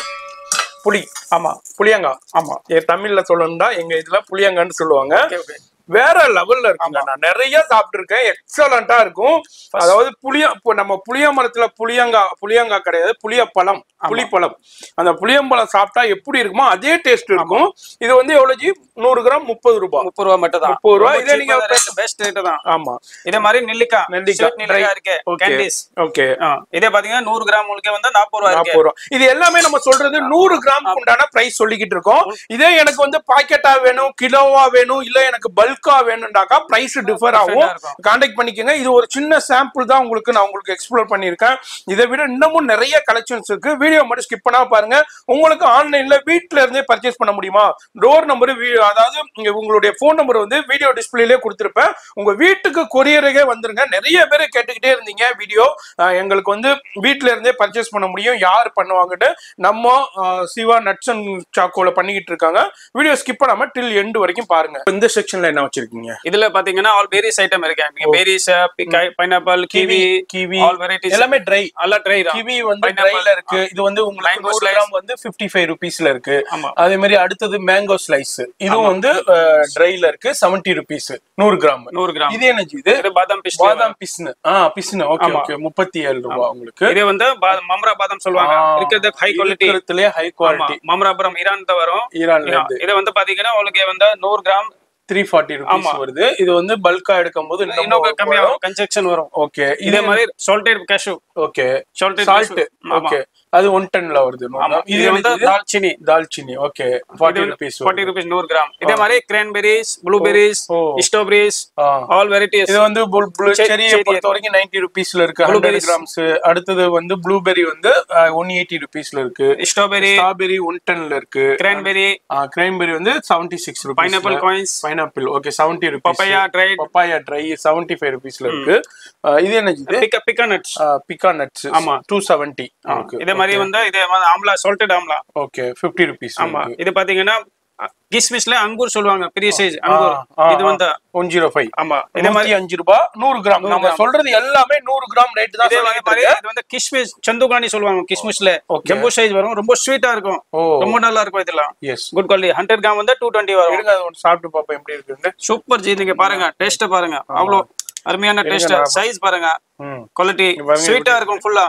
Speaker 1: புளி
Speaker 2: ஆமா
Speaker 1: புளியங்கா
Speaker 2: ஆமா
Speaker 1: ஏ தமிழ்ல சொல்லணும்னா எங்க இதுல புளியங்கான்னு சொல்லுவாங்க
Speaker 2: ஓகே ஓகே
Speaker 1: வேற லெவல்ல இருக்குங்க நான் நிறைய சாப்பிட்டிருக்கேன் எக்ஸலண்டா இருக்கும் அதாவது புளிய இப்போ நம்ம புளிய மரத்துல புளியங்கா புளியங்கா கிடையாது புளியப்பழம் புளிப்பழம் அந்த புளியம்பழம் சாப்பிட்டா எப்படி இருக்குமோ அதே டேஸ்ட் இருக்கும் இது வந்து எவ்வளவு ஜி நூறு கிராம் முப்பது ரூபாய்
Speaker 2: முப்பது ரூபா மட்டும் தான்
Speaker 1: முப்பது ரூபா. இதே நீங்க
Speaker 2: பெஸ்ட் ரேட் தான்
Speaker 1: ஆமா
Speaker 2: இதே மாதிரி நெல்லிக்காய்
Speaker 1: நெல்லிக்காய்,
Speaker 2: sweet நெல்லிக்காய் இருக்கு
Speaker 1: ஓகே
Speaker 2: கேண்டிஸ்
Speaker 1: ஓகே
Speaker 2: இதே பாத்தீங்கன்னா நூறு கிராம் உங்களுக்கு வந்து நாற்பது ரூபா இருக்கு
Speaker 1: நாற்பது ரூபா இது எல்லாமே நம்ம சொல்றது நூறு கிராம் உண்டான பிரைஸ் சொல்லிக்கிட்டு இருக்கோம் இதே எனக்கு வந்து பாக்கெட்டா வேணும் கிலோவா வேணும் இல்ல எனக்கு பல்கா வேணும்டாக்கா பிரைஸ் டிஃபர் ஆகும்
Speaker 2: இருக்கும்.
Speaker 1: கான்டாக்ட் பண்ணிக்கோங்க இது ஒரு சின்ன சாம்பிள் தான் உங்களுக்கு நான் உங்களுக்கு எக்ஸ்ப்ளோர் பண்ணியிருக்கேன் இதை விட இன்னமும் நிறைய கலெக்ஷன்ஸ் இருக்கு வீடியோ மட்டும் ஸ்கிப் பண்ணா பாருங்க உங்களுக்கு ஆன்லைன்ல வீட்ல இருந்தே பர்ச்சேஸ் பண்ண முடியுமா டோர் நம்பர் அதாவது இங்க உங்களுடைய ஃபோன் நம்பர் வந்து வீடியோ டிஸ்பிளேலே கொடுத்துருப்பேன் உங்க வீட்டுக்கு கொரியரே வந்துருங்க நிறைய பேர் கேட்டுக்கிட்டே இருந்தீங்க வீடியோ எங்களுக்கு வந்து வீட்ல இருந்தே பர்ச்சேஸ் பண்ண முடியும் யார் பண்ணுவாங்கன்னு நம்ம அஹ், சிவா நட்ஸ் அண்ட் சாக்கோல பண்ணிக்கிட்டு இருக்காங்க வீடியோ ஸ்கிப் பண்ணாம டில் எண்டு வரைக்கும் பாருங்க இந்த செக்ஷன்ல என்ன வச்சிருக்கீங்க
Speaker 2: இதுல பாத்தீங்கன்னா ஆல் பேரிஸ் ஐட்டம் இருக்கு நீங்க berries pineapple kiwi
Speaker 1: kiwi
Speaker 2: all varieties
Speaker 1: எல்லாமே ட்ரை
Speaker 2: எல்லாம் ட்ரை தான்
Speaker 1: கிவி வந்து
Speaker 2: Pineapple.
Speaker 1: ட்ரைல இருக்கு இது வந்து உங்களுக்கு
Speaker 2: Mango
Speaker 1: நூறு
Speaker 2: slice.
Speaker 1: கிராம் வந்து 55 ஃபைவ் ருபீஸ்ல இருக்கு
Speaker 2: ஆமா.
Speaker 1: அதே மாதிரி அடுத்தது மேங்கோ ஸ்லைஸ் இதுவும் வந்து ட்ரைல இருக்கு 70 ருபீஸ் நூறு கிராம்
Speaker 2: நூறு கிராம்
Speaker 1: இது என்ன இது
Speaker 2: இது பாதாம் பிஸ்தா
Speaker 1: பாதாம் பிஸ்னு ஆ பிஸ்னு ஓகே
Speaker 2: ஆமா.
Speaker 1: ஓகே முப்பத்தி ஏழு ரூபாய் உங்களுக்கு
Speaker 2: இது வந்து பா- மம்ரா பாதாம் சொல்லுவாங்க
Speaker 1: ஆ.
Speaker 2: இருக்கிறது ஹை குவாலிட்டி
Speaker 1: இருக்கிறதுலயே ஹை குவாலிட்டி
Speaker 2: மம்ராபுரம் ஈரான் தான் வரும்
Speaker 1: ஈரான்ல இருந்து
Speaker 2: இது வந்து பாத்தீங்கன்னா உங்களுக்கு வந்து நூறு கிராம்
Speaker 1: த்ரீ ஃபார்ட்டி ருபீஸ்
Speaker 2: ஆமா.
Speaker 1: வருது இது வந்து பல்கா எடுக்கும் போது
Speaker 2: இன்னும் கம்மியாகும் கன்ஸ்ட்ரக்ஷன் வரும்
Speaker 1: ஓகே
Speaker 2: இதே மாதிரி salted cashew
Speaker 1: okay
Speaker 2: salted
Speaker 1: salt okay அது ஒன் டென்ல வருது
Speaker 2: ஆமா
Speaker 1: இது
Speaker 2: இது வந்து
Speaker 1: வந்து
Speaker 2: தால்ச்சினி
Speaker 1: தால்ச்சினி okay forty rupees
Speaker 2: forty rupees நூறு கிராம் இதே மாதிரி கிரான்பெரிஸ் ப்ளூபெரிஸ்
Speaker 1: ஓ.
Speaker 2: ஸ்ட்ராபெரிஸ் ஆல் வெரைட்டிஸ்
Speaker 1: இது வந்து
Speaker 2: செரி-
Speaker 1: செரியை
Speaker 2: செரி.
Speaker 1: பொறுத்த வரைக்கும் நைன்டி ருபீஸ்ல இருக்கு ஹண்ட்ரட்
Speaker 2: Blueberries.
Speaker 1: கிராம்ஸ் அடுத்தது வந்து ப்ளூபெரி வந்து ஒன் எயிட்டி ருபீஸ்ல இருக்கு
Speaker 2: ஸ்ட்ராபெரி
Speaker 1: ஸ்ட்ராபெரி ஒன் டென்ல இருக்கு
Speaker 2: கிரான்பெரி
Speaker 1: கிரைம்பெரி வந்து seventy six rupees
Speaker 2: pineapple coins
Speaker 1: pineapple okay seventy rupees
Speaker 2: papaya dried
Speaker 1: papaya dry seventy five ருபீஸ்ல இருக்கு ஆ, இது என்ன இது
Speaker 2: பிக்க பிக்கா நட்ஸ்
Speaker 1: பிகா நட்ஸ்
Speaker 2: ஆமா.
Speaker 1: டூ செவன்டி
Speaker 2: இதே மாதிரி வந்து இதே மாதிரி amla salted amla
Speaker 1: okay fifty rupees
Speaker 2: ஆமா இது பாத்தீங்கன்னா கிஸ்மிஸ்ல அங்கூர் சொல்லுவாங்க பெரிய சைஸ் அங்கூர் இது வந்து
Speaker 1: ஒன் ஜீரோ ஃபைவ்
Speaker 2: ஆமா இதே மாதிரி
Speaker 1: இருபத்தி அஞ்சு ரூபாய் நூறு கிராம் நம்ம சொல்றது எல்லாமே நூறு கிராம் ரேட் தான்
Speaker 2: இதே
Speaker 1: சொல்லிட்டு
Speaker 2: மாதிரி
Speaker 1: இருக்கு.
Speaker 2: இது வந்து கிஸ்மிஸ் சந்துகானி சொல்லுவாங்க கிஸ்மிஸ்ல
Speaker 1: Okay.
Speaker 2: ஜம்போ சைஸ் வரும் ரொம்ப ஸ்வீட்டா இருக்கும்
Speaker 1: ஓ
Speaker 2: ரொம்ப நல்லா இருக்கும் இதெல்லாம்
Speaker 1: yes
Speaker 2: good quality hundred gram வந்து டூ டுவெண்ட்டி வரும்
Speaker 1: எடுங்க அது ஒன்று சாப்பிட்டு பார்ப்போம் எப்படி இருக்குன்னு
Speaker 2: சூப்பர் ஜி நீங்க பாருங்க டேஸ்ட் பாருங்க அவ்வளோ அருமையான டேஸ்ட் சைஸ் பாருங்க
Speaker 1: ம்
Speaker 2: குவாலிட்டி
Speaker 1: பாருங்க
Speaker 2: ஸ்வீட்டா இருக்கும் ஃபுல்லா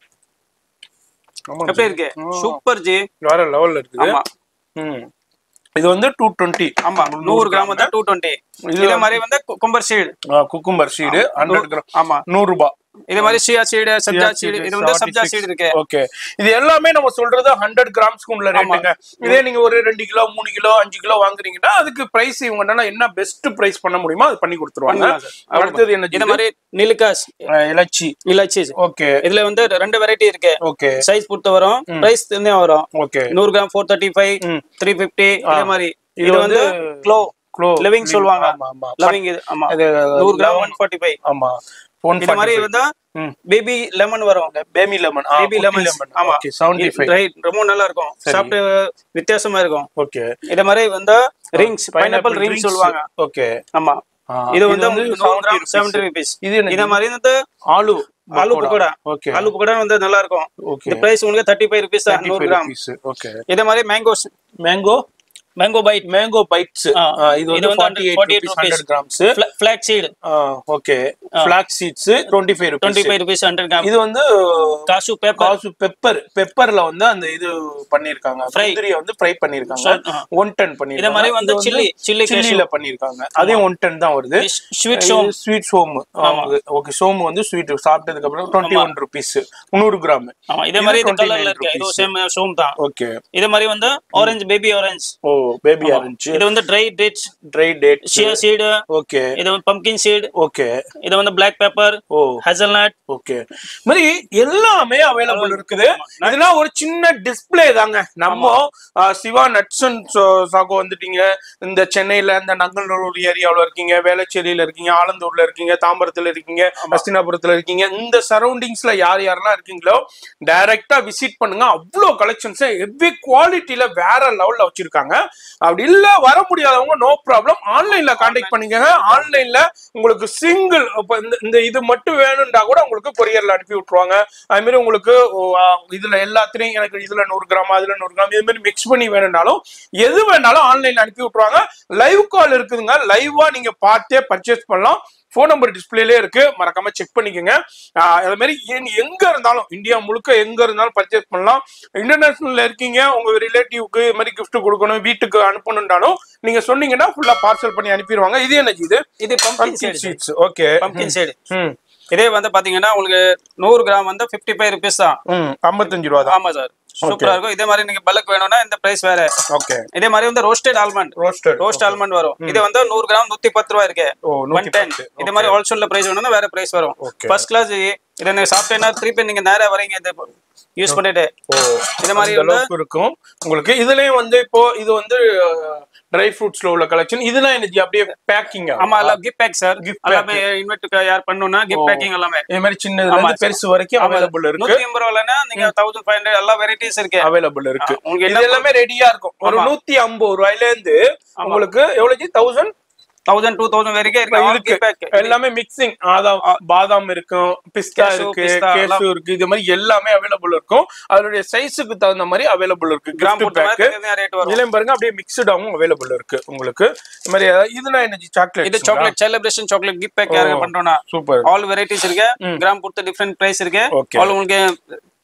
Speaker 1: ஆமா
Speaker 2: எப்படி இருக்கு சூப்பர் ஜி
Speaker 1: வேற லெவல்ல இருக்குது
Speaker 2: ஆமா
Speaker 1: ம் இது வந்து டூ டுவெண்ட்டி
Speaker 2: ஆமா நூறு கிராம் வந்து டூ டுவெண்ட்டி இதே மாதிரி வந்து cucumber seed
Speaker 1: cucumber seed hundred gram
Speaker 2: ஆமா
Speaker 1: நூறு ரூபாய்
Speaker 2: இதே மாதிரி சியா சீடு சப்ஜா சீடு இது வந்து சப்ஜா சீடு இருக்கு
Speaker 1: ஓகே இது எல்லாமே நம்ம சொல்றது ஹண்ட்ரட் கிராம்ஸ்க்கு உள்ள ரேட்டுங்க இதே நீங்க ஒரு ரெண்டு கிலோ மூணு கிலோ அஞ்சு கிலோ வாங்குறீங்கன்னா அதுக்கு பிரைஸ் இவங்க என்னன்னா என்ன பெஸ்ட் பிரைஸ் பண்ண முடியுமோ அது பண்ணி கொடுத்துருவாங்க
Speaker 2: பண்ணலாம் sir.
Speaker 1: அடுத்தது என்ன
Speaker 2: இதே மாதிரி நிலுக்காஸ்
Speaker 1: அஹ் இலச்சி
Speaker 2: இலாச்சி
Speaker 1: ஓகே
Speaker 2: இதுல வந்து ரெண்டு வெரைட்டி இருக்கு
Speaker 1: ஓகே
Speaker 2: சைஸ் பொறுத்த வரும் பிரைஸ் தனியா வரும்
Speaker 1: ஓகே
Speaker 2: நூறு கிராம் ஃபோர் தேர்ட்டி ஃபைவ்
Speaker 1: ம்.
Speaker 2: த்ரீ ஃபிஃப்டி இதே மாதிரி
Speaker 1: இது
Speaker 2: இது வந்து
Speaker 1: வந்து
Speaker 2: க்ளோ
Speaker 1: க்ளோ
Speaker 2: லிவிங் சொல்லுவாங்க
Speaker 1: ஆமா ஆமா
Speaker 2: லவிங் இது ஆமா
Speaker 1: இது
Speaker 2: நூறு கிராம் ஒன் ஃபார்ட்டி ஃபைவ்
Speaker 1: ஆமா ஒன்
Speaker 2: இது மாதிரி வந்து
Speaker 1: ம்.
Speaker 2: பேபி லெமன் வரும்
Speaker 1: பேபி லெமன்
Speaker 2: பேபி லெமன் ஆமா
Speaker 1: ஓகே செவன்டி ஃபைவ்
Speaker 2: ரைட் ரொம்ப நல்லா இருக்கும் சாப்பிட்டு வித்தியாசமா இருக்கும்
Speaker 1: ஓகே
Speaker 2: இதே மாதிரி வந்து ரிங்ஸ் பைனாப்பிள் ரிங்ஸ் சொல்லுவாங்க
Speaker 1: ஓகே
Speaker 2: ஆமா இது வந்து நூறு கிராம் செவன்டி ருபீஸ்
Speaker 1: இது என்ன
Speaker 2: இதே மாதிரி வந்து
Speaker 1: ஆலு
Speaker 2: ஆலு பக்கோடா
Speaker 1: ஓகே
Speaker 2: ஆலு பக்கோடா வந்து நல்லா இருக்கும்
Speaker 1: ஓகே
Speaker 2: இந்த பிரைஸ் உங்களுக்கு தேர்ட்டி ஃபைவ் ருபீஸ் தான் நூறு கிராம்
Speaker 1: ஓகே
Speaker 2: இதே மாதிரி mangoes
Speaker 1: mango
Speaker 2: mango bite
Speaker 1: mango bites
Speaker 2: ஆ.
Speaker 1: இது வந்து
Speaker 2: இது வந்து
Speaker 1: 48
Speaker 2: 48
Speaker 1: rupees
Speaker 2: rupees.
Speaker 1: 100 grams
Speaker 2: flax seed
Speaker 1: okay flax seeds 25
Speaker 2: twenty
Speaker 1: rupees
Speaker 2: five rupees hundred gram
Speaker 1: இது வந்து
Speaker 2: காசு பேப்பர்
Speaker 1: காசு பெப்பர் பெப்பர்ல வந்து அந்த இது பண்ணிருக்காங்க
Speaker 2: Fry.
Speaker 1: முந்திரிய வந்து ஃப்ரை பண்ணிருக்காங்க
Speaker 2: ஆ.
Speaker 1: ஒன் டன் பண்ணிருக்காங்க
Speaker 2: இதே மாதிரி வந்து chilli, chilli
Speaker 1: சில்லில பண்ணிருக்காங்க அதையும் ஒன் டன் தான் வருது
Speaker 2: ஸ்வீட் சோம்
Speaker 1: ஸ்வீட் சோமு ஓகே சோமு வந்து ஸ்வீட் சாப்பிட்டதுக்கு அப்புறம் டுவெண்ட்டி ஒன் ருபீஸ் நூறு கிராம்
Speaker 2: ஆமா இதே மாதிரி இந்த கலர்ல இருக்கு இது சேம் சோம் தான்
Speaker 1: ஓகே
Speaker 2: இதே மாதிரி வந்து ஆரஞ்சு பேபி ஆரஞ்சு
Speaker 1: ஓ பேபி ஆரஞ்சு
Speaker 2: இது வந்து dry dates
Speaker 1: dry date
Speaker 2: chia seed
Speaker 1: okay
Speaker 2: இது வந்து பம்கின் சீடு
Speaker 1: ஓகே
Speaker 2: இது வந்து பிளாக் பெப்பர்
Speaker 1: ஓ
Speaker 2: ஹேசல்நட்
Speaker 1: ஓகே மாதிரி எல்லாமே அவைலபிள் இருக்குது இதெல்லாம் ஒரு சின்ன டிஸ்ப்ளே தாங்க நம்ம ஆ, சிவா நட்ஸ் அண்ட் சாகோ வந்துட்டீங்க இந்த சென்னையில இந்த நங்கநல்லூர் ஏரியாவுல இருக்கீங்க வேளச்சேரியில இருக்கீங்க ஆலந்தூர்ல இருக்கீங்க தாம்பரத்துல இருக்கீங்க அஸ்தினாபுரத்துல இருக்கீங்க இந்த சரௌண்டிங்ஸ்ல யார் யாரெல்லாம் இருக்கீங்களோ டைரக்டா விசிட் பண்ணுங்க அவ்வளோ கலெக்ஷன்ஸ் ஹெவி குவாலிட்டியில வேற லெவல்ல வச்சிருக்காங்க அப்படி இல்ல வர முடியாதவங்க நோ ப்ராப்ளம் ஆன்லைன்ல கான்டாக்ட் பண்ணிக்கோங்க ஆன்லைன்ல உங்களுக்கு சிங்கிள் இப்ப இந்த இந்த இது மட்டும் வேணும்டா கூட உங்களுக்கு கொரியர்ல அனுப்பி விட்டுருவாங்க அது மாதிரி உங்களுக்கு ஓ, ஆ, இதுல எல்லாத்துலயும் எனக்கு இதுல நூறு கிராம் அதுல நூறு கிராம் இது மாதிரி மிக்ஸ் பண்ணி வேணும்னாலும் எது வேணாலும் ஆன்லைன்ல அனுப்பி விட்டுருவாங்க லைவ் கால் இருக்குதுங்க லைவா நீங்க பார்த்தே பர்ச்சேஸ் பண்ணலாம் ஃபோன் நம்பர் டிஸ்பிளேலே இருக்கு மறக்காம செக் பண்ணிக்கோங்க ஆஹ் அது மாதிரி எங்க- எங்க இருந்தாலும் இந்தியா முழுக்க எங்க இருந்தாலும் பர்ச்சேஸ் பண்ணலாம் இன்டர்நேஷனல்ல இருக்கீங்க உங்க ரிலேட்டிவ்க்கு இது மாதிரி gift கொடுக்கணும் வீட்டுக்கு அனுப்பணும்னாலும் நீங்க சொன்னீங்கன்னா ஃபுல்லா பார்சல் பண்ணி அனுப்பிடுவாங்க இது என்ன இது
Speaker 2: இது pumpkin seed
Speaker 1: seeds okay
Speaker 2: pumpkin seed
Speaker 1: ம்
Speaker 2: இதே வந்து பாத்தீங்கன்னா உங்களுக்கு நூறு கிராம் வந்து ஃபிஃப்டி ஃபைவ் ருபீஸ் தான்
Speaker 1: ம் ஐம்பத்தஞ்சு ரூபா தான்
Speaker 2: ஆமா சார் சூப்பரா இருக்கும் இதே மாதிரி நீங்க பல்க் வேணும்னா இந்த பிரைஸ் வேற
Speaker 1: ஓகே
Speaker 2: இதே மாதிரி வந்து roasted almond
Speaker 1: roasted
Speaker 2: roast almond வரும் இது வந்து நூறு கிராம் நூத்தி பத்து ரூபா இருக்கு
Speaker 1: ஓ
Speaker 2: ஒன்
Speaker 1: நூத்தி
Speaker 2: டென்
Speaker 1: பத்து
Speaker 2: இதே மாதிரி ஹோல்சேல்ல பிரைஸ் வேணும்னா வேற பிரைஸ் வரும்
Speaker 1: Okay.
Speaker 2: ஃபர்ஸ்ட் கிளாஸ் இதை நீங்க சாப்பிட்டேன்னா திருப்பி நீங்க நேரா வரீங்க இது யூஸ் பண்ணிட்டு
Speaker 1: ஓ
Speaker 2: இதே மாதிரி
Speaker 1: அந்த
Speaker 2: வந்து
Speaker 1: அளவுக்கு இருக்கும் உங்களுக்கு இதுலயும் வந்து இப்போ இது வந்து ட்ரை ஃப்ரூட்ஸ்ல உள்ள கலெக்ஷன் இதெல்லாம் எனக்கு அப்படியே பேக்கிங்
Speaker 2: ஆமா எல்லாம் கிஃப்ட் பேக் சார்
Speaker 1: Gift
Speaker 2: எல்லாமே இன்வெர்ட் யார் பண்ணணும்னா கிஃப்ட் பேக்கிங் எல்லாமே
Speaker 1: இது மாதிரி சின்னதுல
Speaker 2: ஆமா,
Speaker 1: இருந்து பெருசு வரைக்கும் அவைலபிள் இருக்கு
Speaker 2: நூத்தி எண்பது ரூபாய்னா நீங்க தௌசண்ட் ஃபைவ் ஹண்ட்ரட் எல்லா வெரைட்டிஸ் இருக்கு
Speaker 1: அவைலபிள் இருக்கு
Speaker 2: உங்களுக்கு
Speaker 1: இது எல்லாமே ரெடியா இருக்கும் ஒரு நூத்தி ஐம்பது ரூபாயில இருந்து உங்களுக்கு எவ்வளவு தௌசண்ட்
Speaker 2: தௌசண்ட் டூ தௌசண்ட் வரைக்கும் இருக்கு all
Speaker 1: இருக்கு
Speaker 2: gift pack.
Speaker 1: எல்லாமே மிக்சிங் அதான் பாதாம் இருக்கும் பிஸ்தா
Speaker 2: Cashew,
Speaker 1: இருக்கு
Speaker 2: pista
Speaker 1: கேசு இருக்கு இது மாதிரி எல்லாமே அவைலபிள் இருக்கும் அதனுடைய சைஸுக்கு தகுந்த மாதிரி அவைலபிள் இருக்கு
Speaker 2: கிராம்
Speaker 1: கிராம்
Speaker 2: பொறுத்த
Speaker 1: பேக்
Speaker 2: மாதிரி ரேட் வரும்
Speaker 1: இதுலயும் பாருங்க அப்படியே மிக்சடாவும் அவைலபிள் இருக்கு உங்களுக்கு இது மாதிரி ஏதாவது- இதுனா என்ன சாக்லேட்
Speaker 2: இது chocolate celebration chocolate gift pack யாருங்க பண்றோம்னா
Speaker 1: சூப்பர்
Speaker 2: ஆல் வெரைட்டிஸ் இருக்கு கிராம் பொறுத்த டிஃபரெண்ட் பிரைஸ் இருக்கு
Speaker 1: Okay.
Speaker 2: ஆல் உங்களுக்கு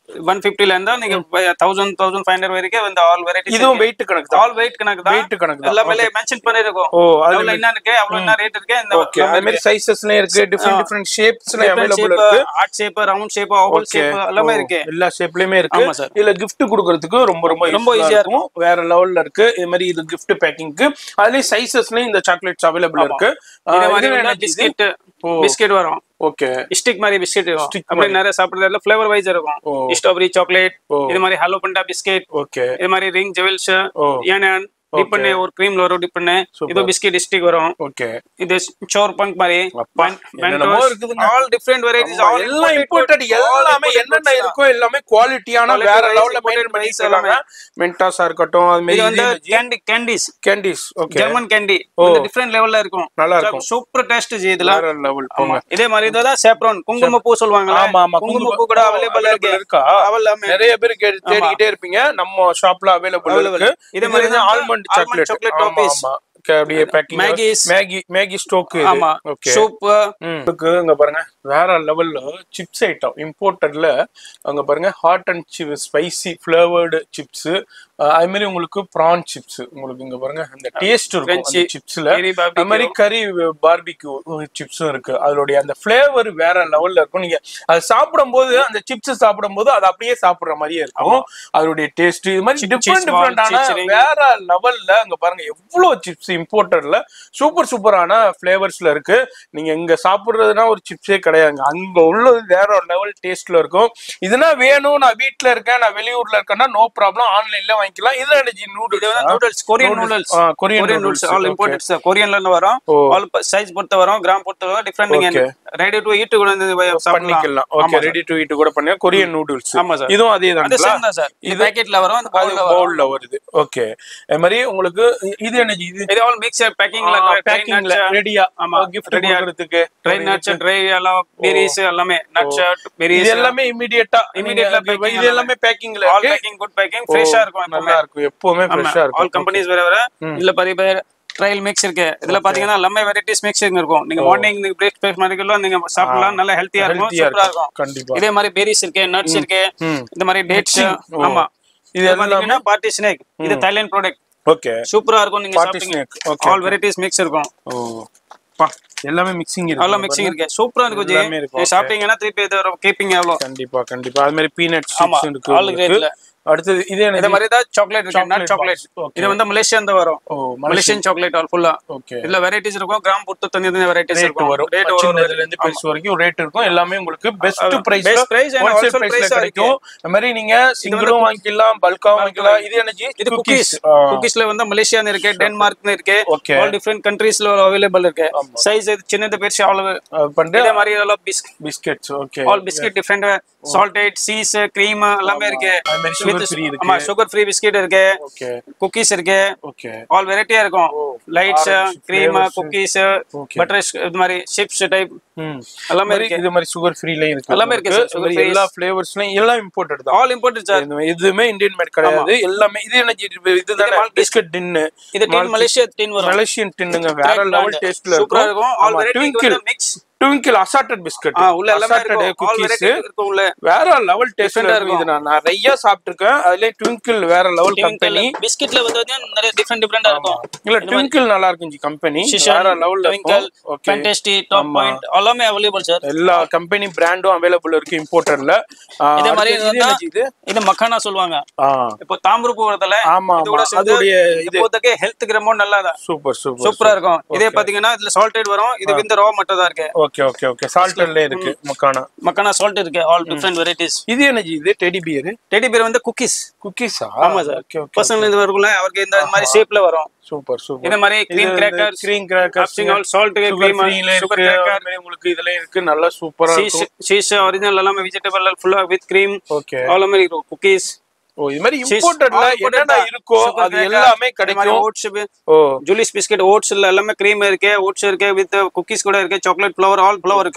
Speaker 2: ஒன் ஃபிஃப்டில இருந்தா நீங்க தௌசண்ட் தௌசண்ட் ஃபைவ் ஹண்ட்ரட் வரைக்கும் இந்த ஆல் வெரைட்டி
Speaker 1: இதுவும் வெயிட் கணக்கு தான்
Speaker 2: ஆல் வெயிட் கணக்கு தான்
Speaker 1: வெயிட் கணக்கு தான்
Speaker 2: எல்லா விலையை மென்ஷன் பண்ணிருக்கோம்
Speaker 1: ஓ அது
Speaker 2: அவ்வளவு என்ன இருக்கு அவ்வளவு என்ன ரேட் இருக்கு இந்த
Speaker 1: ஓகே அது மாதிரி சைசஸ்லயும் இருக்கு டிஃபரெண்ட் டிஃபரெண்ட் ஷேப்ஸ்ல அவைலபிள் இருக்கு
Speaker 2: heart shape round shape oval shape எல்லாமே இருக்கு
Speaker 1: எல்லா ஷேப்லயுமே இருக்கு
Speaker 2: ஆமா சார்.
Speaker 1: இதுல கிஃப்ட் கொடுக்கறதுக்கு ரொம்ப ரொம்ப
Speaker 2: ரொம்ப
Speaker 1: ரொம்ப
Speaker 2: easy-ஆ
Speaker 1: இருக்கும் வேற லெவல்ல இருக்கு இது மாதிரி இது கிஃப்ட் பேக்கிங்க்கு அதுலயும் சைசஸ்லயும் இந்த சாக்லேட்ஸ் அவைலபிள் இருக்கு
Speaker 2: இதே மாதிரி பிஸ்கெட் பிஸ்கெட் வரும்
Speaker 1: ஓகே
Speaker 2: ஸ்டிக் மாதிரி பிஸ்கெட் இருக்கும்
Speaker 1: Stick
Speaker 2: அப்படி நிறைய சாப்பிடுறதுல ஃபிளேவர் வைஸ் இருக்கும்
Speaker 1: ஓ.
Speaker 2: ஸ்ட்ராபெரி சாக்லேட்
Speaker 1: ஓ.
Speaker 2: இது மாதிரி ஹலோ பண்டா பிஸ்கெட்
Speaker 1: ஓகே
Speaker 2: இது மாதிரி ரிங் ஜெவல்ஸ்
Speaker 1: ஓ
Speaker 2: ஏன் டிப் பண்ணு ஒரு கிரீம்ல வரும் டிப் பண்ணு இது பிஸ்கெட் ஸ்டிக் வரும்
Speaker 1: ஓகே
Speaker 2: இது சோர் பங்க் மாதிரி
Speaker 1: அப்பா, என்னென்னமோ இருக்குதுங்க.
Speaker 2: ஆல் டிஃபரெண்ட் வெரைட்டிஸ் ஆல்
Speaker 1: எல்லாம் இம்போர்ட்டட் எல்லாமே என்னென்ன இருக்கோ எல்லாமே குவாலிட்டியான
Speaker 2: Quality
Speaker 1: வேற
Speaker 2: wise,
Speaker 1: லெவல்ல
Speaker 2: imported
Speaker 1: மெயின்டைன் பண்ணி
Speaker 2: price
Speaker 1: தராங்க மென்டாஸா இருக்கட்டும் அது
Speaker 2: இது
Speaker 1: மாதிரி
Speaker 2: வந்து candy candies
Speaker 1: candies okay
Speaker 2: German candy different லெவல்ல இருக்கும்
Speaker 1: நல்லா இருக்கும்.
Speaker 2: சூப்பர் டேஸ்ட் ஜி இதுல
Speaker 1: வேற லெவல் போங்க
Speaker 2: இதே மாதிரி இதுதான் சேப்ரோன் குங்குமப்பூ சொல்லுவாங்க
Speaker 1: ஆமா ஆமா
Speaker 2: குங்குமப்பூ கூட அவைலபிள் இருக்கு
Speaker 1: இருக்கா
Speaker 2: அவல்லாமே
Speaker 1: நிறைய பேர் கே- தேடிக்கிட்டே இருப்பீங்க நம்ம ஷாப்ல அவைலபிள் இருக்கு
Speaker 2: இதே மாதிரி தான்
Speaker 1: ஆல்மண்ட்
Speaker 2: almond
Speaker 1: சாக்லேட்
Speaker 2: chocolate
Speaker 1: ஆமா
Speaker 2: toppings.
Speaker 1: ஆமா Okay, அப்படியே பேக்கிங்
Speaker 2: Maggie's.
Speaker 1: மேகி மேகி ஸ்டோக்
Speaker 2: ஆமா
Speaker 1: ஓகே
Speaker 2: சூப்
Speaker 1: இருக்கு இங்க பாருங்க வேற லெவல்ல சிப்ஸ் ஐட்டம் இம்போர்ட்டட்ல அங்க பாருங்க hot and chip spicy flavoured chips அது மாதிரி உங்களுக்கு ப்ரான் சிப்ஸ் உங்களுக்கு இங்க பாருங்க அந்த டேஸ்ட் இருக்கும் அந்த
Speaker 2: Crunchy.
Speaker 1: சிப்ஸ்ல
Speaker 2: Curry barbecue.
Speaker 1: அது மாதிரி கறி பார்பிக்யூ சிப்ஸும் இருக்கு அதோடைய அந்த ஃபிளேவர் வேற லெவல்ல இருக்கும் நீங்க அது சாப்பிடும்போது அந்த சிப்ஸ் சாப்பிடும்போது அது அப்படியே சாப்பிடுற மாதிரியே இருக்கும் அதோடைய டேஸ்ட் இது மாதிரி
Speaker 2: Chip-
Speaker 1: டிஃப்ரெண்ட்
Speaker 2: cheese ball,
Speaker 1: டிஃப்ரெண்டான
Speaker 2: cheese ring.
Speaker 1: வேற லெவல்ல அங்க பாருங்க எவ்வளவு சிப்ஸ் இம்போர்ட்டட்ல சூப்பர் சூப்பரான ஃபிளேவர்ஸ்ல இருக்கு நீங்க இங்க சாப்பிடுறதுனா ஒரு சிப்ஸே கிடையாதுங்க அங்க உள்ளது வேற ஒரு லெவல் டேஸ்ட்ல இருக்கும் இதுனா வேணும் நான் வீட்ல இருக்கேன் நான் வெளியூர்ல இருக்கேன்னா நோ ப்ராப்ளம் ஆன்லைன்ல வாங்கிக்கலாம் இது எனர்ஜி
Speaker 2: இது
Speaker 1: நூடுல்ஸ்
Speaker 2: வந்து noodles Korean noodles
Speaker 1: Korean
Speaker 2: Korean noodles all imported கொரியன்ல இருந்து வரும்
Speaker 1: ஓ.
Speaker 2: ஆல் சைஸ் பொறுத்த வரும் கிராம் பொறுத்த வரும் டிஃபரெண்ட் நீங்க
Speaker 1: Okay.
Speaker 2: ரெடி டு ஈட் கூட வந்து சாப்பிடலாம்
Speaker 1: பண்ணிக்கலாம் ஓகே ரெடி டு ஈட் கூட பண்ணி கொரியன் நூடுல்ஸ்
Speaker 2: ஆமா சார்.
Speaker 1: இதுவும் அதே
Speaker 2: அது
Speaker 1: தான்
Speaker 2: சேம் தான் சார் இது பேக்கெட்ல வரும் அந்த
Speaker 1: அது
Speaker 2: பவுல்ல வரும்
Speaker 1: பவுல்ல வருது ஓகே அது மாதிரி உங்களுக்கு இது எனர்ஜி இது
Speaker 2: இது ஆல் மிக்சர் பேக்கிங்ல
Speaker 1: பேக்கிங்ல ரெடியா
Speaker 2: ஆமா,
Speaker 1: கிஃப்ட்
Speaker 2: ready-ஆ.
Speaker 1: கொடுக்கிறதுக்கு
Speaker 2: ட்ரை நட்ஸ் ட்ரை எல்லாம் பெரிஸ் எல்லாமே நட்ஸ்
Speaker 1: இது
Speaker 2: பெரிஸ்
Speaker 1: எல்லாமே இமிடியேட்டா
Speaker 2: Immediate-ஆ
Speaker 1: இமிடியேட்டா
Speaker 2: packing
Speaker 1: இது எல்லாமே பேக்கிங்ல
Speaker 2: ஆல்
Speaker 1: இருக்கு
Speaker 2: பேக்கிங் குட் பேக்கிங் ஃப்ரெஷ்ஷா இருக்கும்
Speaker 1: நல்லா இருக்கும் எப்பவுமே ஃப்ரெஷ்ஷா
Speaker 2: ஆல்
Speaker 1: இருக்கும்
Speaker 2: கம்பெனிஸ் வேற வேற இல்ல பெரிய பெரிய ட்ரையல் மிக்ஸ் இருக்கு இதுல பாத்தீங்கன்னா எல்லாமே வெரைட்டிஸ் மிக்ஸ் இருக்கும் நீங்க மார்னிங் நீங்க பிரேக்ஃபாஸ்ட் மாதிரில நீங்க சாப்பிடலாம் நல்லா ஹெல்த்தியா இருக்கும்
Speaker 1: ஹெல்த்தியா
Speaker 2: சூப்பரா
Speaker 1: இருக்கும்
Speaker 2: இருக்கும்
Speaker 1: கண்டிப்பா
Speaker 2: இதே மாதிரி பெரிஸ் இருக்கு நட்ஸ் இருக்கு
Speaker 1: ம்.
Speaker 2: இந்த மாதிரி டேட்ஸ்
Speaker 1: ஓ.
Speaker 2: ஆமா
Speaker 1: இது
Speaker 2: இது
Speaker 1: எல்லாமே
Speaker 2: பாத்தீங்கன்னா பார்ட்டி ஸ்னேக் இது தைலாண்ட் ப்ராடக்ட்
Speaker 1: ஓகே
Speaker 2: சூப்பரா இருக்கும் நீங்க
Speaker 1: Party
Speaker 2: சாப்பிட்டீங்க
Speaker 1: snack. Okay,
Speaker 2: all varieties mix இருக்கும்
Speaker 1: ஓ பா எல்லாமே மிக்சிங் இருக்கு
Speaker 2: அவ்வளவு மிக்சிங் இருக்கு சூப்பரா இருக்கும் ஜி
Speaker 1: எல்லாமே இருக்கும்,
Speaker 2: நீங்க சாப்பிட்டீங்கன்னா திருப்பி இது கேப்பீங்க அவ்வளோ
Speaker 1: கண்டிப்பா கண்டிப்பா அது மாதிரி பீனட்
Speaker 2: ஆமா,
Speaker 1: சிப்ஸ் இருக்கு
Speaker 2: all
Speaker 1: உங்களுக்கு.
Speaker 2: grade-ல.
Speaker 1: அடுத்தது இது
Speaker 2: இந்த
Speaker 1: என்ன
Speaker 2: மாதிரி தான் சாக்லேட் இருக்கு nut
Speaker 1: Chocolate
Speaker 2: chocolate
Speaker 1: box. Okay.
Speaker 2: இது வந்து மலேசியா இருந்து வரும்
Speaker 1: ஓ
Speaker 2: மலேசியன் சாக்லேட் ஆல் ஃபுல்லா
Speaker 1: ஓகே
Speaker 2: இதுல வெரைட்டிஸ் இருக்கும் கிராம் பொறுத்து தனி தனி வெரைட்டிஸ்
Speaker 1: ரேட்
Speaker 2: இருக்கும்
Speaker 1: வரும்
Speaker 2: ரேட் வரும்
Speaker 1: சின்னதுல இருந்து பெருசு வரைக்கும் ரேட் இருக்கும் எல்லாமே உங்களுக்கு best
Speaker 2: uh,
Speaker 1: price
Speaker 2: best price and
Speaker 1: wholesale
Speaker 2: wholesale
Speaker 1: பிரைஸ்ல
Speaker 2: price-ஆ
Speaker 1: கிடைக்கும் இந்த மாதிரி நீங்க சிங்கிளும் வாங்கிக்கலாம் பல்கா வாங்கிக்கலாம் இது எனர்ஜி
Speaker 2: இது குக்கீஸ் குக்கீஸ்ல வந்து மலேசியான்னு இருக்கு டென்மார்க்னு இருக்கு
Speaker 1: Okay.
Speaker 2: ஆல் டிஃபரெண்ட் கண்ட்ரீஸ்ல அவைலபிள் இருக்கு சைஸ் இது சின்னது பெருசு அவ்வளவு
Speaker 1: பண்ற
Speaker 2: இதே மாதிரி எல்லாம் பிஸ்க்
Speaker 1: biscuits okay
Speaker 2: all biscuit different salted cheese cream எல்லாமே இருக்கு
Speaker 1: அது மாதிரி sugar free இருக்கு.
Speaker 2: ஆமா சுகர் ஃப்ரீ பிஸ்கெட் இருக்கு
Speaker 1: ஓகே
Speaker 2: குக்கீஸ் இருக்கு
Speaker 1: ஓகே
Speaker 2: ஆல் வெரைட்டியா இருக்கும் lights
Speaker 1: orange
Speaker 2: cream
Speaker 1: flavors.
Speaker 2: Cookies
Speaker 1: Okay.
Speaker 2: Butter இது மாதிரி சிப்ஸ் டைப்
Speaker 1: ம்
Speaker 2: எல்லாமே
Speaker 1: மாதிரி
Speaker 2: இருக்கு
Speaker 1: இது மாதிரி சுகர் ஃப்ரீலயும் இருக்கு
Speaker 2: எல்லாமே இருக்கு
Speaker 1: உங்களுக்கு.
Speaker 2: sir.
Speaker 1: இது மாதிரி
Speaker 2: Sugar free.
Speaker 1: எல்லா ஃபிளேவர்ஸ்லயும் எல்லாம் இம்போர்ட்டட் தான்
Speaker 2: ஆல் இம்போர்ட்டட் சார்
Speaker 1: இது- எதுவுமே இந்தியன் மேட் கிடையாது எல்லாமே இது என்ன இதுதானே
Speaker 2: Maltese.
Speaker 1: பிஸ்கட் டின்னு
Speaker 2: இது டீன் மலேசியா டீன் வரும்
Speaker 1: மலேசியன் டின்னுங்க வேற லெவல் டேஸ்ட்ல
Speaker 2: சூப்பரா இருக்கும் all variety
Speaker 1: Twinkle
Speaker 2: mix
Speaker 1: Twinkle assorted biscuit
Speaker 2: ஆ உள்ள எல்லாமே இருக்கும் ஆல்
Speaker 1: குக்கீஸ்
Speaker 2: வெரைட்டி இருக்கும் உள்ள
Speaker 1: வேற லெவல் டேஸ்ட்ல
Speaker 2: Different-ஆ
Speaker 1: இருக்கும் இது நான் நிறைய சாப்பிட்டிருக்கேன் அதுல ட்விங்கிள் வேற லெவல் கம்பெனி
Speaker 2: பிஸ்கட்ல வந்து பாத்தீங்கன்னா நிறைய டிஃபரெண்ட் டிஃபரெண்டா இருக்கும்
Speaker 1: இல்ல ட்விங்கிள் நல்லா இருக்கும் கம்பெனி
Speaker 2: Shishan,
Speaker 1: வேற லெவல்ல
Speaker 2: Twinkle,
Speaker 1: இருக்கும் ஓகே
Speaker 2: Fantastic, Top Point எல்லாமே அவைலபிள் சார்
Speaker 1: எல்லா கம்பெனி பிராண்டும் அவைலபிள் இருக்கு இம்போர்ட்டர்ல
Speaker 2: இதே மாதிரி இருந்தா
Speaker 1: இது
Speaker 2: இது மக்கானா சொல்லுவாங்க
Speaker 1: ஆ
Speaker 2: இப்போ தாம்பூர் போறதுல
Speaker 1: ஆமா
Speaker 2: இது கூட
Speaker 1: ஆமா
Speaker 2: சேர்ந்து
Speaker 1: அதோடைய இது
Speaker 2: இப்போதைக்கு ஹெல்த்துக்கு ரொம்ப நல்லதா
Speaker 1: சூப்பர் சூப்பர்
Speaker 2: சூப்பரா இருக்கும் இதே பாத்தீங்கன்னா இதுல சால்டேட் வரும் இது வந்து ரா மட்டும் தான் இருக்கு
Speaker 1: ஓகே ஓகே ஓகே சால்டர்ல இருக்கு மக்கானா
Speaker 2: மக்கானா சால்ட் இருக்கு ஆல் டிஃபரெண்ட் வெரைட்டிஸ்
Speaker 1: இது என்னஜி இது டெடி பியர்
Speaker 2: டெடி பேர் வந்து குக்கீஸ்
Speaker 1: குக்கீஸா
Speaker 2: ஆமா சார்
Speaker 1: ஓகே ஓகே
Speaker 2: பர்சனல் இது இருக்குல்ல அவருக்கு இந்த மாதிரி ஷேப்ல வரும்
Speaker 1: சூப்பர் சூப்பர்
Speaker 2: இந்த மாதிரி cream cracker
Speaker 1: cream crackers
Speaker 2: all salt
Speaker 1: sugar
Speaker 2: cream
Speaker 1: ஃப்ரீல
Speaker 2: சுகர்
Speaker 1: இருக்கு
Speaker 2: கிராக்கர்
Speaker 1: அது மாதிரி உங்களுக்கு இதுல இருக்கு நல்லா சூப்பரா
Speaker 2: சீஸ்
Speaker 1: இருக்கும்
Speaker 2: சீஸ் ஒரிஜினல் எல்லாமே வெஜிடபிள் ஃபுல்லா வித் கிரீம்
Speaker 1: ஓகே
Speaker 2: ஆல் மாதிரி இருக்கும் குக்கீஸ்
Speaker 1: ஓ இது மாதிரி இம்போர்ட்டட்ல என்னென்ன இருக்கோ அது எல்லாமே கிடைக்கும்
Speaker 2: ஓட்ஸ்
Speaker 1: ஓ
Speaker 2: ஜூலிஸ் பிஸ்கட் ஓட்ஸ் எல்லாமே கிரீம் இருக்கு ஓட்ஸ் இருக்கு வித் குக்கீஸ் கூட இருக்கு சாக்லேட் ஃப்ளவர் ஆல் ஃப்ளவர் இருக்கும்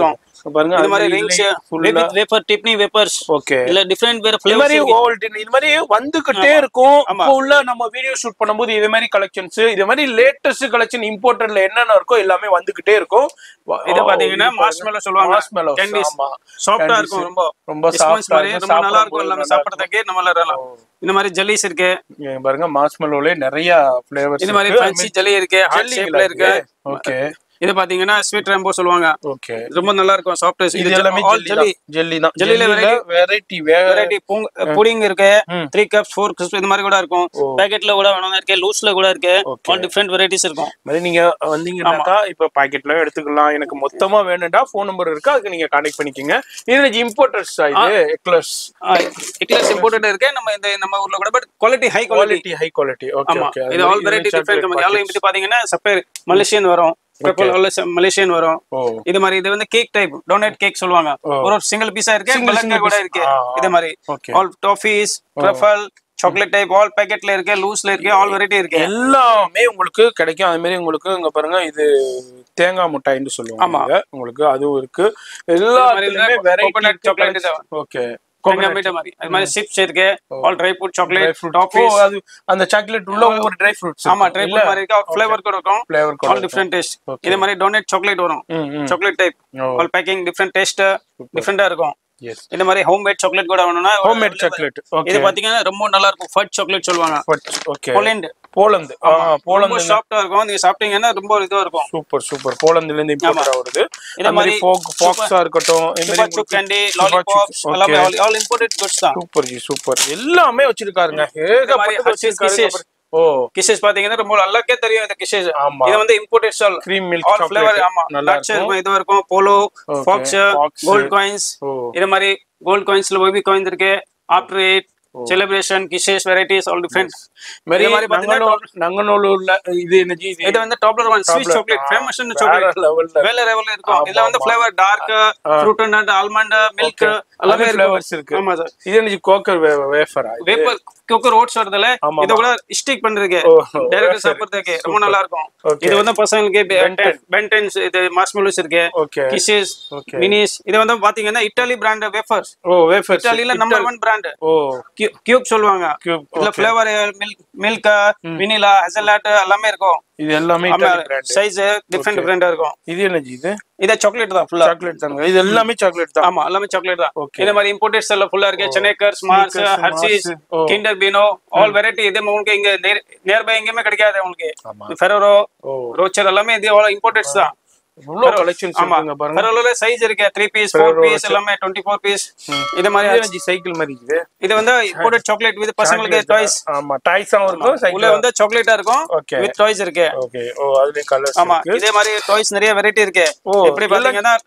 Speaker 1: பாருங்க
Speaker 2: இது மாதிரி ரிங்ஸ் வேப்பர் டிப்னி வேப்பர்ஸ்
Speaker 1: ஓகே
Speaker 2: இல்ல டிஃப்ரெண்ட் வேற
Speaker 1: இது மாதிரி
Speaker 2: ஃபிளேவர்ஸ்
Speaker 1: ஓல்டு இது மாதிரி வந்துகிட்டே இருக்கும் இப்போ உள்ள நம்ம வீடியோ ஷூட் பண்ணும்போது இதே மாதிரி கலெக்ஷன்ஸ் இதே மாதிரி லேட்டஸ்ட் கலெக்ஷன் இம்போர்ட்டட்ல என்னென்ன இருக்கோ எல்லாமே வந்துகிட்டே இருக்கும்
Speaker 2: இது பாத்தீங்கன்னா மார்ஷ்மெல்லோ சொல்லுவாங்க
Speaker 1: மார்ஷ்மெல்லோஸ்
Speaker 2: கேண்டிஸ்
Speaker 1: ஆமா
Speaker 2: சாஃப்டா
Speaker 1: Candies.
Speaker 2: இருக்கும் ரொம்ப
Speaker 1: ரொம்ப
Speaker 2: ஸ்பாஞ்ச்
Speaker 1: சாஃப்டா
Speaker 2: மாதிரி ரொம்ப நல்லா இருக்கும் எல்லாமே சாப்பிடுறதுக்கு நம்ம நல்லா இந்த மாதிரி ஜெல்லிஸ் இருக்கு
Speaker 1: இங்க பாருங்க மாஸ்மெலோல நிறைய ஃபிளேவர்ஸ்
Speaker 2: இது மாதிரி ஃபேன்சி ஜெல்லி இருக்கு ஹார்ட் ஷேப்ல இருக்கு
Speaker 1: ஓகே
Speaker 2: இது பாத்தீங்கன்னா ஸ்வீட் ரேம்போ சொல்லுவாங்க
Speaker 1: ஓகே
Speaker 2: ரொம்ப நல்லா இருக்கும் சாஃப்ட்
Speaker 1: இது எல்லாமே ஜெல்லி ஜெல்லி தான்
Speaker 2: ஜெல்லில
Speaker 1: ஜெல்லில வெரைட்டி வேற
Speaker 2: வெரைட்டி புடிங் இருக்கு
Speaker 1: ம்.
Speaker 2: த்ரீ கப்ஸ் ஃபோர் கப்ஸ் இந்த மாதிரி கூட இருக்கும் பேக்கெட்ல கூட வேணும் இருக்கு லூஸ்ல கூட இருக்கு
Speaker 1: Okay.
Speaker 2: ஆல் டிஃப்ரெண்ட் வெரைட்டிஸ் இருக்கும்
Speaker 1: மாதிரி நீங்க வந்தீங்கன்னாக்கா இப்ப பாக்கெட்ல எடுத்துக்கலாம் எனக்கு மொத்தமா வேணும்டா ஃபோன் நம்பர் இருக்கு அதுக்கு நீங்க கான்டாக்ட் பண்ணிக்கோங்க இது இம்போர்ட்டர்ஸ் இது எக்லஸ்
Speaker 2: எக்லஸ் இம்போர்ட்டட் இருக்கு நம்ம இந்த நம்ம ஊர்ல கூட but quality high quality
Speaker 1: quality high quality okay
Speaker 2: ஆமா
Speaker 1: ஓகே
Speaker 2: இது ஆல் வெரைட்டி டிஃப்ரெண்ட் நம்ம எல்லாம் இப்படி பாத்தீங்கன்னா சப்பேர் மலேசியன் வரும் மலேசியன் வரும்
Speaker 1: ஓ
Speaker 2: இது மாதிரி இது வந்து கேக் டைப் டோனட் கேக் சொல்லுவாங்க ஒரு ஒரு சிங்கிள் பீஸா இருக்கு
Speaker 1: Single,
Speaker 2: பலங்க
Speaker 1: single
Speaker 2: கூட
Speaker 1: piece.
Speaker 2: இருக்கு
Speaker 1: ஆ,
Speaker 2: இது மாதிரி
Speaker 1: okay.
Speaker 2: All toffees truffle chocolate type all பேக்கெட்ல இருக்கு லூஸ்ல இருக்கு ஆல் வெரைட்டி இருக்கு
Speaker 1: எல்லாமே உங்களுக்கு கிடைக்கும் அதே மாதிரி உங்களுக்கு இங்க பாருங்க இது தேங்காய் மிட்டாய்னு சொல்லுவாங்க
Speaker 2: ஆமா.
Speaker 1: இங்க. உங்களுக்கு அதுவும் இருக்கு எல்லாத்துலயுமே
Speaker 2: coconut
Speaker 1: வெரைட்டி
Speaker 2: chocolate இது.
Speaker 1: ஓகே
Speaker 2: தேங்காய் மீட்ட மாதிரி அது மாதிரி சிப்ஸ் இருக்கு all dry fruit
Speaker 1: dry
Speaker 2: chocolate
Speaker 1: fruit ஓ
Speaker 2: டாஃபீஸ்
Speaker 1: அது அந்த சாக்லேட் உள்ள ஒவ்வொரு ட்ரை ஃப்ரூட்ஸ்
Speaker 2: ஆமா ட்ரை ஃப்ரூட் மாதிரி இருக்கு ஃபிளேவர் கூட இருக்கும்
Speaker 1: ஃபிளேவர்
Speaker 2: ஆல் டிஃப்ரெண்ட் டேஸ்ட் இது மாதிரி டோனட் சாக்லேட் வரும்
Speaker 1: ம் ம்
Speaker 2: chocolate type
Speaker 1: of
Speaker 2: all baking different taste டிஃப்ரெண்டா இருக்கும்
Speaker 1: எஸ்
Speaker 2: இந்த மாதிரி ஹோம் மேட் சாக்லேட் கூட வேணும்னா
Speaker 1: ஹோம்மேட் சாக்லேட்
Speaker 2: இது
Speaker 1: ஓகே
Speaker 2: பாத்தீங்கன்னா ரொம்ப நல்லா இருக்கும் ஃபட் சாக்லேட் சொல்லுவாங்க
Speaker 1: ஓகே
Speaker 2: போலண்ட்
Speaker 1: போலந்து ஆ
Speaker 2: ரொம்ப
Speaker 1: போலந்து
Speaker 2: சாஃப்டா இருக்கும் நீங்க சாப்பிட்டீங்கன்னா ரொம்ப இதுவா இருக்கும்
Speaker 1: சூப்பர் சூப்பர் போலந்துல இருந்து இம்போர்ட் ஆகுது
Speaker 2: இதே
Speaker 1: இந்த மாதிரி
Speaker 2: மாதிரி
Speaker 1: ஃபோக் ஃபாக்ஸா இருக்கட்டும் இந்த
Speaker 2: சுபா
Speaker 1: மாதிரி
Speaker 2: சுக் கேண்டி லாலிபாப்ஸ் எல்லாமே ஆல் இம்போர்ட்டட் குட்ஸ் தான்
Speaker 1: சூப்பர் ஜி சூப்பர் எல்லாமே வச்சிருக்காருங்க ஏகப்பட்டது
Speaker 2: Hershey's
Speaker 1: வச்சிருக்காரு
Speaker 2: Kisses.
Speaker 1: ஓ
Speaker 2: கிஷஸ் பாத்தீங்கன்னா ரொம்ப நல்லாக்கே தெரியும் இந்த கிஷஸ்
Speaker 1: ஆமா.
Speaker 2: இது வந்து இம்போர்ட்டட் சால்
Speaker 1: கிரீம் மில்க்
Speaker 2: ஆல் ஃபிளேவர் ஆமா
Speaker 1: நல்லா
Speaker 2: நட்ஸ் இருக்கும் இதுவா இருக்கும் Polo
Speaker 1: Okay.
Speaker 2: Fox
Speaker 1: Fox.
Speaker 2: Gold coins
Speaker 1: oh
Speaker 2: இது மாதிரி கோல்ட் காயின்ஸ்ல பேபி காயின் இருக்கு after eight celebration kisses varieties all different
Speaker 1: மாதிரி
Speaker 2: இது மாதிரி பாத்தீங்கன்னா
Speaker 1: நங்கநல்லூர் நங்கநல்லூர்ல இது என்ன ஜி
Speaker 2: இது வந்து Toblerone sweet chocolate famous chocolate
Speaker 1: லெவல்ல
Speaker 2: வேலை லெவல்ல இருக்கும் இதுல வந்து flavour dark fruit nut almond milk எல்லாமே இருக்கும்
Speaker 1: ஃபிளவர்ஸ் இருக்கு
Speaker 2: ஆமா சார்
Speaker 1: இது என்ன ஜி கோக்கர் வேஃபரா
Speaker 2: வேப்பர் குக்கர் ஓட்ஸ் வருதுல
Speaker 1: ஆமா,
Speaker 2: இத கூட ஸ்டிக் பண்றதுக்கு
Speaker 1: ஓ
Speaker 2: டைரக்ட் சாப்பிடுறதுக்கு ரொம்ப நல்லா இருக்கும்
Speaker 1: Okay.
Speaker 2: இது வந்து பசங்களுக்கு பென்டென்ஸ் இது மார்ஷ்மெலோஸ் இருக்கு
Speaker 1: ஓகே
Speaker 2: கிஷஸ்
Speaker 1: Okay.
Speaker 2: மினிஸ் இது வந்து பாத்தீங்கன்னா Italy brand wafers
Speaker 1: oh wafer
Speaker 2: இட்டாலில நம்பர் ஒன் பிராண்ட்
Speaker 1: ஓ
Speaker 2: கியூப் சொல்லுவாங்க
Speaker 1: கியூப்
Speaker 2: இதுல flavour milk milk vanilla hazelnut எல்லாமே இருக்கும்
Speaker 1: இது எல்லாமே
Speaker 2: ஆமா
Speaker 1: இட்டாலி பிராண்ட்
Speaker 2: சைஸ் டிஃப்ரெண்ட் டிஃப்ரெண்டா இருக்கும்
Speaker 1: இது என்ன ஜி இது
Speaker 2: இது சாக்லேட் தான் ஃபுல்லா
Speaker 1: சாக்லேட் தாங்க இது எல்லாமே சாக்லேட் தான்
Speaker 2: ஆமா எல்லாமே சாக்லேட் தான்
Speaker 1: Okay.
Speaker 2: இந்த மாதிரி இம்போர்ட்டட்ஸ் எல்லாம் ஃபுல்லா இருக்கு சென்னைக்கர்ஸ் Mars
Speaker 1: Snickers,
Speaker 2: Hershey's
Speaker 1: Mars, oh.
Speaker 2: Kinder Bueno all variety இது உங்களுக்கு இங்க நியர்பை எங்கேயுமே கிடைக்காது உங்களுக்கு
Speaker 1: ஆமா
Speaker 2: ஃபெரோரோ
Speaker 1: ஓ
Speaker 2: ரோச்சர் எல்லாமே இது இம்போர்ட்டட்ஸ் தான்
Speaker 1: இவ்வளவு கலெக்ஷன்ஸ்
Speaker 2: ஆமா
Speaker 1: இருக்குங்க பாருங்க
Speaker 2: ஃபெரோல சைஸ் இருக்கு த்ரீ பீஸ் ஃபோர் பீஸ் எல்லாமே டுவெண்ட்டி ஃபோர் பீஸ் இது மாதிரி
Speaker 1: இது என்ன ஜி சைக்கிள் மாதிரி இது
Speaker 2: இது வந்து இம்போர்ட்டட் சாக்லேட் வித் பசங்களுக்கு டாய்ஸ்
Speaker 1: ஆமா டாய்ஸாவும் இருக்கும்
Speaker 2: உள்ள
Speaker 1: சைக்கிள்
Speaker 2: வந்து சாக்லேட்டா இருக்கும்
Speaker 1: Okay.
Speaker 2: வித் டாய்ஸ் இருக்கு
Speaker 1: ஓகே ஓ அதுலயும் கலர்ஸ்
Speaker 2: ஆமா இதே மாதிரி டாய்ஸ் நிறைய வெரைட்டி இருக்கு
Speaker 1: ஓ,
Speaker 2: எப்படி பாத்தீங்கன்னா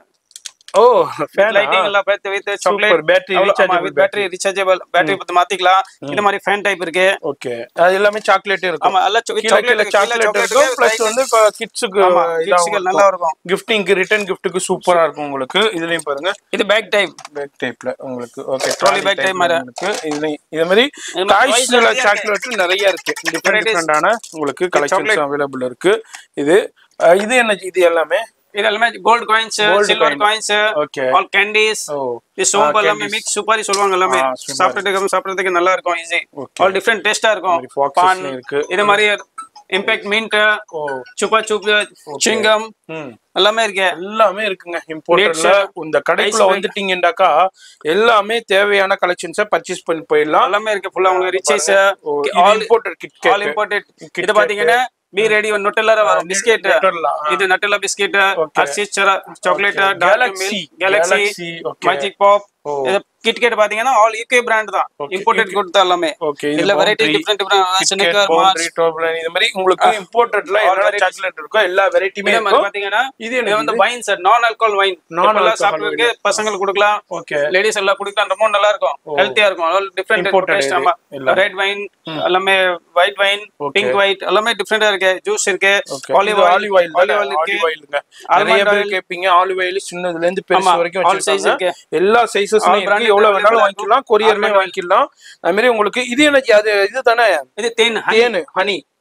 Speaker 1: ஓ ஃபேன்
Speaker 2: லைட்டிங் எல்லாம் பார்த்து with chocolate
Speaker 1: battery rechargeable
Speaker 2: battery rechargeable battery பத்தி மாத்திக்கலாம் இந்த மாதிரி ஃபேன் டைப் இருக்கு
Speaker 1: ஓகே அது எல்லாமே சாக்லேட் இருக்கும்
Speaker 2: ஆமா எல்லாம்
Speaker 1: கீழ
Speaker 2: சாக்லேட்
Speaker 1: கீழ சாக்லேட் இருக்கும் பிளஸ் வந்து கிட்ஸுக்கு
Speaker 2: ஆமா கிட்ஸ்க்கு நல்லா இருக்கும்
Speaker 1: கிஃப்டிங்க்கு ரிட்டர்ன் கிஃப்ட்டுக்கு சூப்பரா இருக்கும் உங்களுக்கு இதுலயும் பாருங்க
Speaker 2: இது பேக் டைப்
Speaker 1: பேக் டைப்ல உங்களுக்கு ஓகே
Speaker 2: Trolley bag type மாதிரி.
Speaker 1: உங்களுக்கு இதுலயும் இதே மாதிரி
Speaker 2: இது மாதிரி toys
Speaker 1: டாய்ஸ்ல
Speaker 2: நிறைய
Speaker 1: சாக்லேட் நிறைய இருக்கு டிஃபரெண்ட்
Speaker 2: Varieties.
Speaker 1: டிஃபரெண்டான உங்களுக்கு கலெக்ஷன்ஸ் அவைலபிள் இருக்கு இது அஹ், இது என்ன இது எல்லாமே
Speaker 2: இது எல்லாமே gold coins
Speaker 1: Gold
Speaker 2: silver
Speaker 1: coin.
Speaker 2: Coins
Speaker 1: okay
Speaker 2: all candies
Speaker 1: oh
Speaker 2: இது சோம்பு
Speaker 1: Ah,
Speaker 2: எல்லாமே
Speaker 1: candies.
Speaker 2: மிக்ஸ் சூப்பரி சொல்லுவாங்க எல்லாமே
Speaker 1: Ah, super.
Speaker 2: சாப்பிட்டுட்டு சாப்பிடுறதுக்கு நல்லா இருக்கும் ஈஸி
Speaker 1: Okay.
Speaker 2: ஆல் டிஃப்ரெண்ட் டேஸ்டா இருக்கும்
Speaker 1: மாதிரி foxes
Speaker 2: பான்
Speaker 1: இருக்கு.
Speaker 2: இது மாதிரி Impact mint
Speaker 1: oh
Speaker 2: Chupa Chups சிங்கம்
Speaker 1: ம்
Speaker 2: எல்லாமே இருக்கு
Speaker 1: எல்லாமே இருக்குங்க இம்போர்ட்டர்ல இந்த கடைக்குள்ள
Speaker 2: Ice
Speaker 1: வந்துட்டீங்கன்னாக்கா எல்லாமே தேவையான கலெக்ஷன்ஸை பர்ச்சேஸ் பண்ணி போயிடலாம்
Speaker 2: எல்லாமே இருக்கு ஃபுல்லா உங்களுக்கு riches
Speaker 1: all importer kit
Speaker 2: all imported இது பாத்தீங்கன்னா பி ரெடி நுட்டெல்லா வரும் பிஸ்கெட்
Speaker 1: Nutella, ஆ.
Speaker 2: இது Nutella biscuit
Speaker 1: Okay.
Speaker 2: Hershey's chocolate dark
Speaker 1: Galaxy.
Speaker 2: Milk Galaxy
Speaker 1: Galaxy, okay.
Speaker 2: Magic pop
Speaker 1: oh.
Speaker 2: இது கிட்கேட் பாத்தீங்கன்னா ஆல் யூகே பிராண்ட் தான்
Speaker 1: Okay.
Speaker 2: இம்போர்ட்டட் குட் தான் எல்லாமே
Speaker 1: ஓகே
Speaker 2: இதுல variety different different snicker Mars
Speaker 1: இந்த மாதிரி உங்களுக்கு இம்போர்ட்டட்ல என்ன
Speaker 2: varieties.
Speaker 1: சாக்லேட் இருக்கோ எல்லா வெரைட்டியுமே
Speaker 2: இதே மாதிரி
Speaker 1: இருக்கும்
Speaker 2: பாத்தீங்கன்னா
Speaker 1: இது
Speaker 2: இது
Speaker 1: என்ன
Speaker 2: வந்து wine sir non alcohol wine
Speaker 1: Non
Speaker 2: non
Speaker 1: alcohol
Speaker 2: சாப்பிடுறதுக்கு பசங்களுக்கு கொடுக்கலாம்
Speaker 1: ஓகே
Speaker 2: லேடிஸ் எல்லாம் குடிக்கலாம் ரொம்ப நல்லா இருக்கும் ஹெல்த்தியா இருக்கும் ஆல் டிஃபரெண்ட்
Speaker 1: Imported
Speaker 2: டேஸ்ட்
Speaker 1: இது
Speaker 2: ஆமா
Speaker 1: எல்லாம்.
Speaker 2: ரெட் வைன் எல்லாமே white wine
Speaker 1: Okay.
Speaker 2: Pink white எல்லாமே டிஃபரெண்டா இருக்கு ஜூஸ் இருக்கு
Speaker 1: okay
Speaker 2: olive
Speaker 1: olive oil
Speaker 2: olive oil இருக்கு
Speaker 1: ஆலிவ் ஆயிலுங்க நிறைய
Speaker 2: Almond
Speaker 1: பேர்
Speaker 2: oil.
Speaker 1: கேப்பீங்க ஆலிவ் ஆயில் சின்னதுல இருந்து பெருசு
Speaker 2: ஆமா,
Speaker 1: வரைக்கும்
Speaker 2: all size
Speaker 1: வச்சிருக்காங்க
Speaker 2: இருக்கு.
Speaker 1: எல்லா சைஸஸ்லயும்
Speaker 2: All branded
Speaker 1: இருக்கு எவ்வளவு வேணாலும்
Speaker 2: available
Speaker 1: வாங்கிக்கலாம் கொரியர்லயும் வாங்கிக்கலாம் அது மாதிரி உங்களுக்கு இது என்ன அது இது தானே
Speaker 2: இது தேன்
Speaker 1: தேனு ஹனி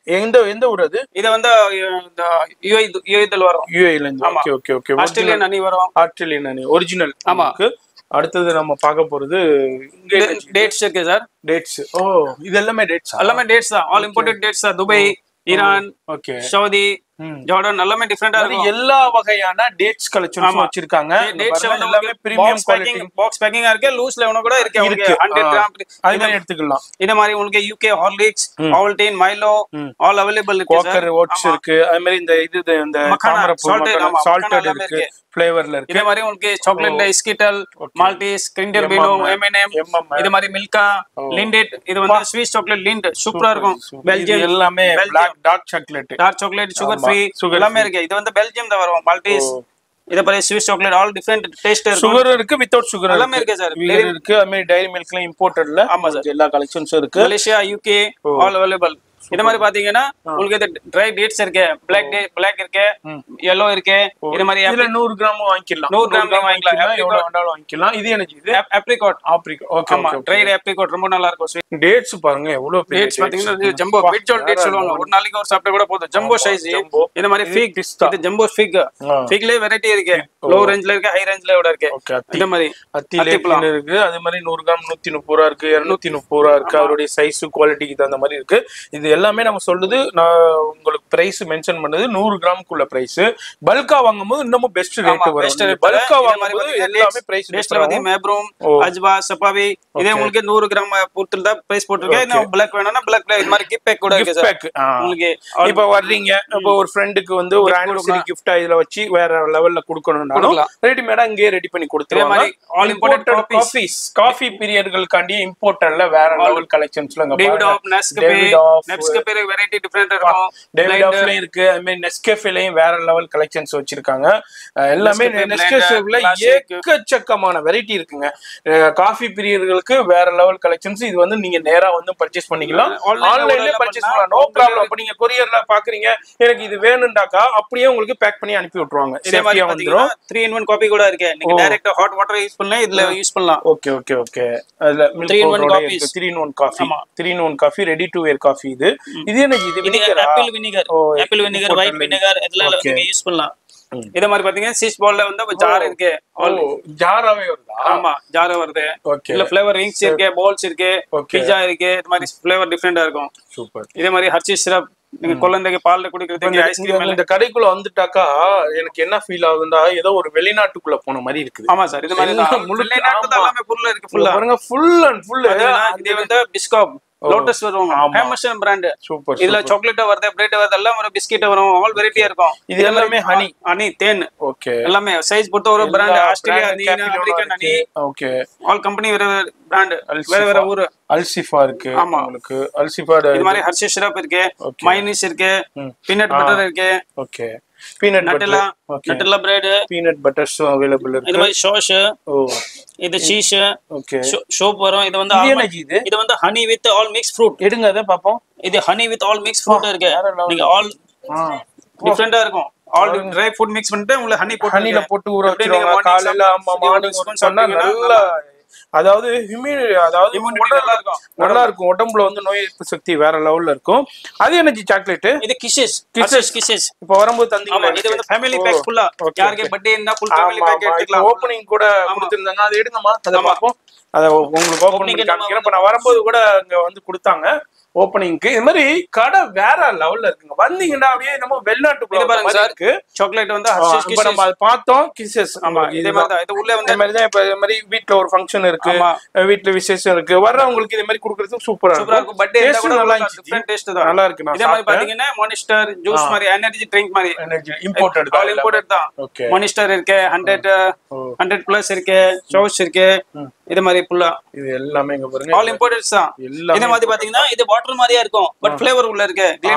Speaker 1: எந்த எந்த ஊர் அது
Speaker 2: இது வந்து அஹ், இந்த யுஐ யுஐதல் வரும்
Speaker 1: யூஏல இருந்து
Speaker 2: ஆமா.
Speaker 1: ஓகே ஓகே ஓகே
Speaker 2: ஆஸ்திரேலியன் அணி வரும்
Speaker 1: ஆஸ்திரேலியன் அணி ஒரிஜினல்
Speaker 2: ஆமா.
Speaker 1: அடுத்தது நம்ம பார்க்க போறது இங்க
Speaker 2: டேட்ஸ் இருக்கு சார்
Speaker 1: டேட்ஸ் ஓ இது எல்லாமே டேட்ஸ்
Speaker 2: எல்லாமே டேட்ஸ் தான் ஆல் இம்போர்ட்டட் டேட்ஸ் தான் Dubai Iran
Speaker 1: okay
Speaker 2: Saudi Jordan எல்லாமே டிஃப்ரெண்டா இருக்கும்
Speaker 1: எல்லா வகையான டேட்ஸ் கலெக்ஷன்ஸ்
Speaker 2: ஆமா.
Speaker 1: வச்சிருக்காங்க இங்க
Speaker 2: டேட்ஸ்
Speaker 1: பாருங்க, எல்லாமே பிரீமியம் குவாலிட்டி
Speaker 2: பாக்ஸ் பேக்கிங்கா இருக்கு லூஸ்ல ஒண்ணு கூட இருக்கு
Speaker 1: இருக்கு
Speaker 2: உங்களுக்கு ஹண்ட்ரட் கிராம்
Speaker 1: அது மாதிரி எடுத்துக்கலாம்
Speaker 2: இந்த மாதிரி உங்களுக்கு யூகே ஹார்லிக்ஸ் ஆல்டீன் மைலோ ஆல் அவைலபிள் இருக்கு சார்
Speaker 1: குவாக்கர் ஓட்ஸ் இருக்கு அது மாதிரி இந்த இது இது இந்த
Speaker 2: மக்கானா,
Speaker 1: தாமரைப்பூ
Speaker 2: salted, ஆமா,
Speaker 1: சால்டட்
Speaker 2: மக்கானா எல்லாமே
Speaker 1: இருக்கு
Speaker 2: இருக்கு.
Speaker 1: ஃபிளேவர்ல இருக்கு
Speaker 2: இதே மாதிரி உங்களுக்கு சாக்லேட்ல ஸ்கிட்டல் மால்டீஸ் கிரிண்டல் பீனோ எம்என்எம்
Speaker 1: M&M.
Speaker 2: இது மாதிரி மில்கா லிண்டட் இது வந்து ஸ்வீட் சாக்லேட் லிண்ட் சூப்பரா இருக்கும்
Speaker 1: இது
Speaker 2: பெல்ஜியம்
Speaker 1: எல்லாமே
Speaker 2: Belgium.
Speaker 1: Black dark chocolate
Speaker 2: dark chocolate sugar
Speaker 1: ஆமா,
Speaker 2: ஃப்ரீ
Speaker 1: sugar
Speaker 2: எல்லாமே இருக்கு இது வந்து பெல்ஜியம் தான் வரும் மால்டீஸ் இதே மாதிரி sweet chocolate all different taste இருக்கும்
Speaker 1: சுகர் இருக்கு வித்தவுட் சுகர்
Speaker 2: எல்லாமே இருக்கு சார்
Speaker 1: வீகன் இருக்கு அது மாதிரி டைரி மில்க்ல இம்போர்ட்டட்ல
Speaker 2: ஆமா சார்.
Speaker 1: எல்லா கலெக்ஷன்ஸும் இருக்கு
Speaker 2: மலேசியா யூகே ஆல் அவைலபிள் இந்த மாதிரி பாத்தீங்கன்னா உங்களுக்கு இது ட்ரை டேட்ஸ் இருக்கு பிளாக் டே பிளாக் இருக்கு yellow இருக்கு இது மாதிரி
Speaker 1: இதுல நூறு கிராம் வாங்கிக்கலாம்
Speaker 2: 100 கிராம் நீங்க வாங்கிக்கலாம்.
Speaker 1: எவ்வளவு வேணாலும் வாங்கிக்கலாம் இது எனக்கு இது
Speaker 2: ஆப்ரிகாட்
Speaker 1: ஆப்ரிக்கா ஓகே
Speaker 2: ஆமா ட்ரைட் ஆப்ரிகாட் ரொம்ப நல்லா இருக்கும் sweet
Speaker 1: டேட்ஸ் பாருங்க எவ்வளவு பெரிய
Speaker 2: டேட்ஸ் பாத்தீங்கன்னா ஜம்போ பிட்ஜோல் டேட்ஸ் சொல்லுவாங்க ஒரு நாளைக்கு ஒரு சாப்பிட்டா கூட போதும் ஜம்போ சைஸ்
Speaker 1: jumbo.
Speaker 2: இந்த மாதிரி ஃபிக்
Speaker 1: pista.
Speaker 2: இது ஜம்போ ஃபிக்
Speaker 1: ஆ.
Speaker 2: ஃபிக்லயே வெரைட்டி இருக்கு லோ ரேஞ்ச்ல இருக்கு ஹை ரேஞ்ச்ல கூட இருக்கு
Speaker 1: ஓகே அத்தி
Speaker 2: இந்த மாதிரி
Speaker 1: அத்தி லேக்கின் இருக்கு அதே மாதிரி நூறு கிராம் நூத்தி முப்பது ரூபா இருக்கு இருநூத்தி முப்பது ரூபா இருக்கு அவருடைய சைஸ் குவாலிட்டிக்கு தகுந்த மாதிரி இருக்கு இது எல்லாமே நம்ம சொல்றது நான் உங்களுக்கு பிரைஸ் மென்ஷன் பண்ணது நூறு கிராமுக்குள்ள பிரைஸ் பல்கா வாங்கும்போது இன்னமும் பெஸ்ட் ரேட்
Speaker 2: best
Speaker 1: வரும்
Speaker 2: rate.
Speaker 1: பல்கா
Speaker 2: இதே மாதிரி
Speaker 1: வாங்கும்போது
Speaker 2: பாத்தீங்கன்னா
Speaker 1: எல்லாமே பிரைஸ்
Speaker 2: டேஸ்ட்ல வந்து மேப்ரூம்
Speaker 1: ஓ.
Speaker 2: அஜ்வா சப்பாவி இதே உங்களுக்கு நூறு கிராம் பொருட்கள் தான் பிரைஸ் போட்டிருக்கேன் இன்னும் பிளாக் வேணும்னா பிளாக் இது மாதிரி கிஃப்ட் பேக் கூட இருக்கு சார்
Speaker 1: பேக்
Speaker 2: உங்களுக்கு
Speaker 1: இப்ப வர்றீங்க இப்ப ஒரு ஃப்ரெண்டுக்கு வந்து ஒரு ஆனிவர்சரி கிஃப்டா இதுல வச்சு வேற லெவல்ல கொடுக்கணும்னாலும்
Speaker 2: கொடுக்கலாம்.
Speaker 1: ரெடிமேடா இங்கேயே ரெடி பண்ணி கொடுத்துருவாங்க
Speaker 2: மாதிரி all imported
Speaker 1: காஃபிஸ் காஃபி பீரியட்களுக்காண்டி இம்போர்ட்டட்ல வேற லெவல் கலெக்ஷன்ஸ்ல
Speaker 2: Davidoff Nescafe Nescafe variety different இருக்கும்
Speaker 1: டேவிட் ஆஃப்லயும் இருக்கு அது மாதிரி நெஸ்கேஃபேலயும் வேற லெவல் கலெக்ஷன்ஸ் வச்சிருக்காங்க அஹ் எல்லாமே
Speaker 2: Nescafe,
Speaker 1: நெஸ்கேஃபேல
Speaker 2: Blender, Classic.
Speaker 1: ஏக்கச்சக்கமான வெரைட்டி இருக்குங்க காஃபி பிரியர்களுக்கு வேற லெவல் கலெக்ஷன்ஸ் இது வந்து நீங்க நேரா வந்து பர்ச்சேஸ் பண்ணிக்கலாம்
Speaker 2: Online ல
Speaker 1: ஆன்லைன்ல
Speaker 2: order
Speaker 1: பர்ச்சேஸ்
Speaker 2: பண்ணா
Speaker 1: பண்ணலாம் நோ ப்ராப்ளம் அப்ப நீங்க கொரியர்ல பாக்குறீங்க எனக்கு இது வேணும்டாக்கா அப்படியே உங்களுக்கு பேக் பண்ணி அனுப்பி விட்டுருவாங்க
Speaker 2: இதே மாதிரி
Speaker 1: சேஃப்டியா
Speaker 2: பாத்தீங்கன்னா
Speaker 1: வந்துரும்
Speaker 2: த்ரீ இன் ஒன் காப்பி கூட இருக்கு நீங்க டைரக்டா ஹாட் வாட்டர் யூஸ் பண்ணலாம் இதுல யூஸ் பண்ணலாம்
Speaker 1: ஓகே ஓகே ஓகே அதுல
Speaker 2: Three in one
Speaker 1: milk
Speaker 2: coffees.
Speaker 1: இருக்கு த்ரீ இன் ஒன் காஃபி
Speaker 2: ஆமா.
Speaker 1: Three in one coffee ready to wear coffee இது இது என்ன இது
Speaker 2: இது
Speaker 1: vinegar ஆ?
Speaker 2: Apple vinegar
Speaker 1: oh,
Speaker 2: apple vinegar white
Speaker 1: imported
Speaker 2: vinegar இதெல்லாம்
Speaker 1: Okay.
Speaker 2: நீங்க யூஸ் பண்ணலாம் இதே மாதிரி பாத்தீங்கன்னா சீஸ் பால்ல வந்து ஒரு ஜார் இருக்கு
Speaker 1: ஓ ஜாராவே வருதா
Speaker 2: ஆமா ஜார் வருது
Speaker 1: ஓகே
Speaker 2: இல்ல ஃபிளேவர் ரிங்ஸ் இருக்கு பால்ஸ் இருக்கு
Speaker 1: Okay.
Speaker 2: பிஸா இருக்கு இது மாதிரி ஃபிளேவர் டிஃபரெண்டா இருக்கும்
Speaker 1: சூப்பர்
Speaker 2: இதே மாதிரி ஹர்ச்சி சிரப் நீங்க குழந்தைக்கு பால்ல குடிக்கிறதுக்கு ஐஸ்கிரீம்
Speaker 1: இந்த கடைக்குள்ள வந்துட்டாக்கா எனக்கு என்ன ஃபீல் ஆகுதுன்னா ஏதோ ஒரு வெளிநாட்டுக்குள்ள போன மாதிரி இருக்குது
Speaker 2: ஆமா சார் இது மாதிரி
Speaker 1: எல்லாம்
Speaker 2: தான்
Speaker 1: முழுக்க-
Speaker 2: முழுக்க நாட்டு
Speaker 1: ஆமா.
Speaker 2: எல்லாமே பொருள் இருக்கு
Speaker 1: இங்க
Speaker 2: ஃபுல்லா
Speaker 1: பாருங்க ஃபுல் அண்ட் ஃபுல்
Speaker 2: இது வந்து பிஸ்காப் லோட்டஸ் வரும்
Speaker 1: ஆமா.
Speaker 2: ஃபேமஸ் பிராண்ட்
Speaker 1: சூப்பர்
Speaker 2: இதுல சாக்லேட் வருது பிரெட் வருது எல்லாம் வரும் பிஸ்கெட் வரும் ஆல் வெரைட்டியா இருக்கும்
Speaker 1: இது எல்லாமே ஹனி
Speaker 2: ஹனி தேன்
Speaker 1: ஓகே
Speaker 2: எல்லாமே சைஸ் பொறுத்த ஒரு brand Australia honey American honey
Speaker 1: okay
Speaker 2: all company வேற பிராண்ட் வேற வேற ஊரு
Speaker 1: அல்சிஃபா இருக்கு
Speaker 2: ஆமா.
Speaker 1: உங்களுக்கு அல்சிஃபா
Speaker 2: இது மாதிரி ஹர்ஷி சிரப் இருக்கு
Speaker 1: Okay.
Speaker 2: மைனஸ் இருக்கு பீனட் பட்டர் இருக்கு
Speaker 1: okay peanut
Speaker 2: Nutella
Speaker 1: butter okay
Speaker 2: Nutella bread
Speaker 1: peanut பட்டர்ஸும் அவைலபிள்
Speaker 2: இது
Speaker 1: இருக்கு
Speaker 2: மாதிரி ஷோஷ்
Speaker 1: ஓ
Speaker 2: இது சீஸ்
Speaker 1: ஓகே
Speaker 2: ஷோப் வரும் இது வந்து
Speaker 1: இது
Speaker 2: almond-
Speaker 1: என்னது இது
Speaker 2: இது வந்து honey with all mix fruit
Speaker 1: எடுங்க அதை பாப்போம்
Speaker 2: இது honey with all mix fruit இருக்கு
Speaker 1: வேற level.
Speaker 2: நீங்க ஆல் டிஃபரெண்டா இருக்கும் ஆல் ட்ரை ஃபுட் மிக்ஸ் பண்ணிட்டு உங்களுக்கு ஹனி போட்டு
Speaker 1: ஹனில போட்டு ஊற
Speaker 2: எப்படி நீங்க
Speaker 1: வச்சிருவாங்க
Speaker 2: morning
Speaker 1: காலையில ஆமா
Speaker 2: சாப்பிட்டு
Speaker 1: மார்னிங்
Speaker 2: ஒரு spoon
Speaker 1: சொன்னா
Speaker 2: சாப்பிட்டீங்கன்னா
Speaker 1: நல்லா அதாவது ஹியூமிடி அதாவது
Speaker 2: Immunity
Speaker 1: உடல்ல
Speaker 2: நல்லா இருக்கும்.
Speaker 1: நல்லா இருக்கும் உடம்புல வந்து நோய் எதிர்ப்பு சக்தி வேற லெவல்ல இருக்கும் அது என்னது சாக்லேட்
Speaker 2: இது கிஷஸ்
Speaker 1: Kisses.
Speaker 2: கிஷஸ் கிஷஸ்
Speaker 1: இப்ப வரும்போது
Speaker 2: ஆமா
Speaker 1: தந்தீங்களா
Speaker 2: இது வந்து ஃபேமிலி பேக் ஃபுல்லா
Speaker 1: okay,
Speaker 2: யாருக்கு பர்த்டே இருந்தா ஃபுல் ஃபேமிலி பேக் எடுத்துக்கலாம்
Speaker 1: ஓப்பனிங் கூட கொடுத்திருந்தாங்க அதை எடுங்கம்மா அதை
Speaker 2: ஆமா.
Speaker 1: பார்ப்போம் அதை உங்களுக்கு ஓப்பன்
Speaker 2: Opening
Speaker 1: பண்ணி
Speaker 2: நம்ம
Speaker 1: காமிக்கிறேன் இப்ப நான் வரும்போது கூட அங்க வந்து கொடுத்தாங்க ஓப்பனிங்க்கு இது மாதிரி கடை வேற லெவல்ல இருக்குங்க வந்தீங்கன்னா அப்படியே நம்ம வெளிநாட்டுக்குள்ள
Speaker 2: இது பாருங்க
Speaker 1: வந்த மாதிரி
Speaker 2: சார்.
Speaker 1: இருக்கு
Speaker 2: சாக்லேட் வந்து
Speaker 1: ஆ,
Speaker 2: ஹர்ஷஸ்
Speaker 1: இப்ப நம்ம அதை பார்த்தோம் கிசஸ்
Speaker 2: ஆமா இதே மாதிரி தான் இது உள்ள வந்து
Speaker 1: இதே மாதிரி தான் இப்ப இது மாதிரி வீட்ல ஒரு ஃபங்க்ஷன் இருக்கு
Speaker 2: ஆமா.
Speaker 1: வீட்ல விசேஷம் இருக்கு வர்றவங்களுக்கு இதே மாதிரி கொடுக்கறதுக்கு சூப்பரா
Speaker 2: சூப்பரா இருக்கும் பர்த்டே இருந்தா கூட
Speaker 1: நல்லா
Speaker 2: நல்லா
Speaker 1: இருந்துச்சு
Speaker 2: டிஃபரெண்ட் டேஸ்ட் தான்
Speaker 1: நல்லா இருக்கு நான்
Speaker 2: இதே மாதிரி பாத்தீங்கன்னா மானிஸ்டர் ஜூஸ் மாதிரி எனர்ஜி ட்ரிங்க் மாதிரி
Speaker 1: இம்போர்ட்டட்
Speaker 2: ஆல் இம்போர்ட்டட் தான்
Speaker 1: ஓகே
Speaker 2: மானிஸ்டர் இருக்கு ஹண்ட்ரட்
Speaker 1: ஓ.
Speaker 2: ஹண்ட்ரட் பிளஸ் இருக்கு ஷோஸ் இருக்கு இது மாதிரி ஃபுல்லா
Speaker 1: இது எல்லாமே இங்க பாருங்க
Speaker 2: ஆல் இம்போர்ட்டட்ஸ் தான்
Speaker 1: எல்லாமே
Speaker 2: இதே மாதிரி பாத்தீங்கன்னா இது வாட்டர் மாதிரியா இருக்கும் பட் ஃபிளேவர் உள்ள இருக்கு கிளிண்டர்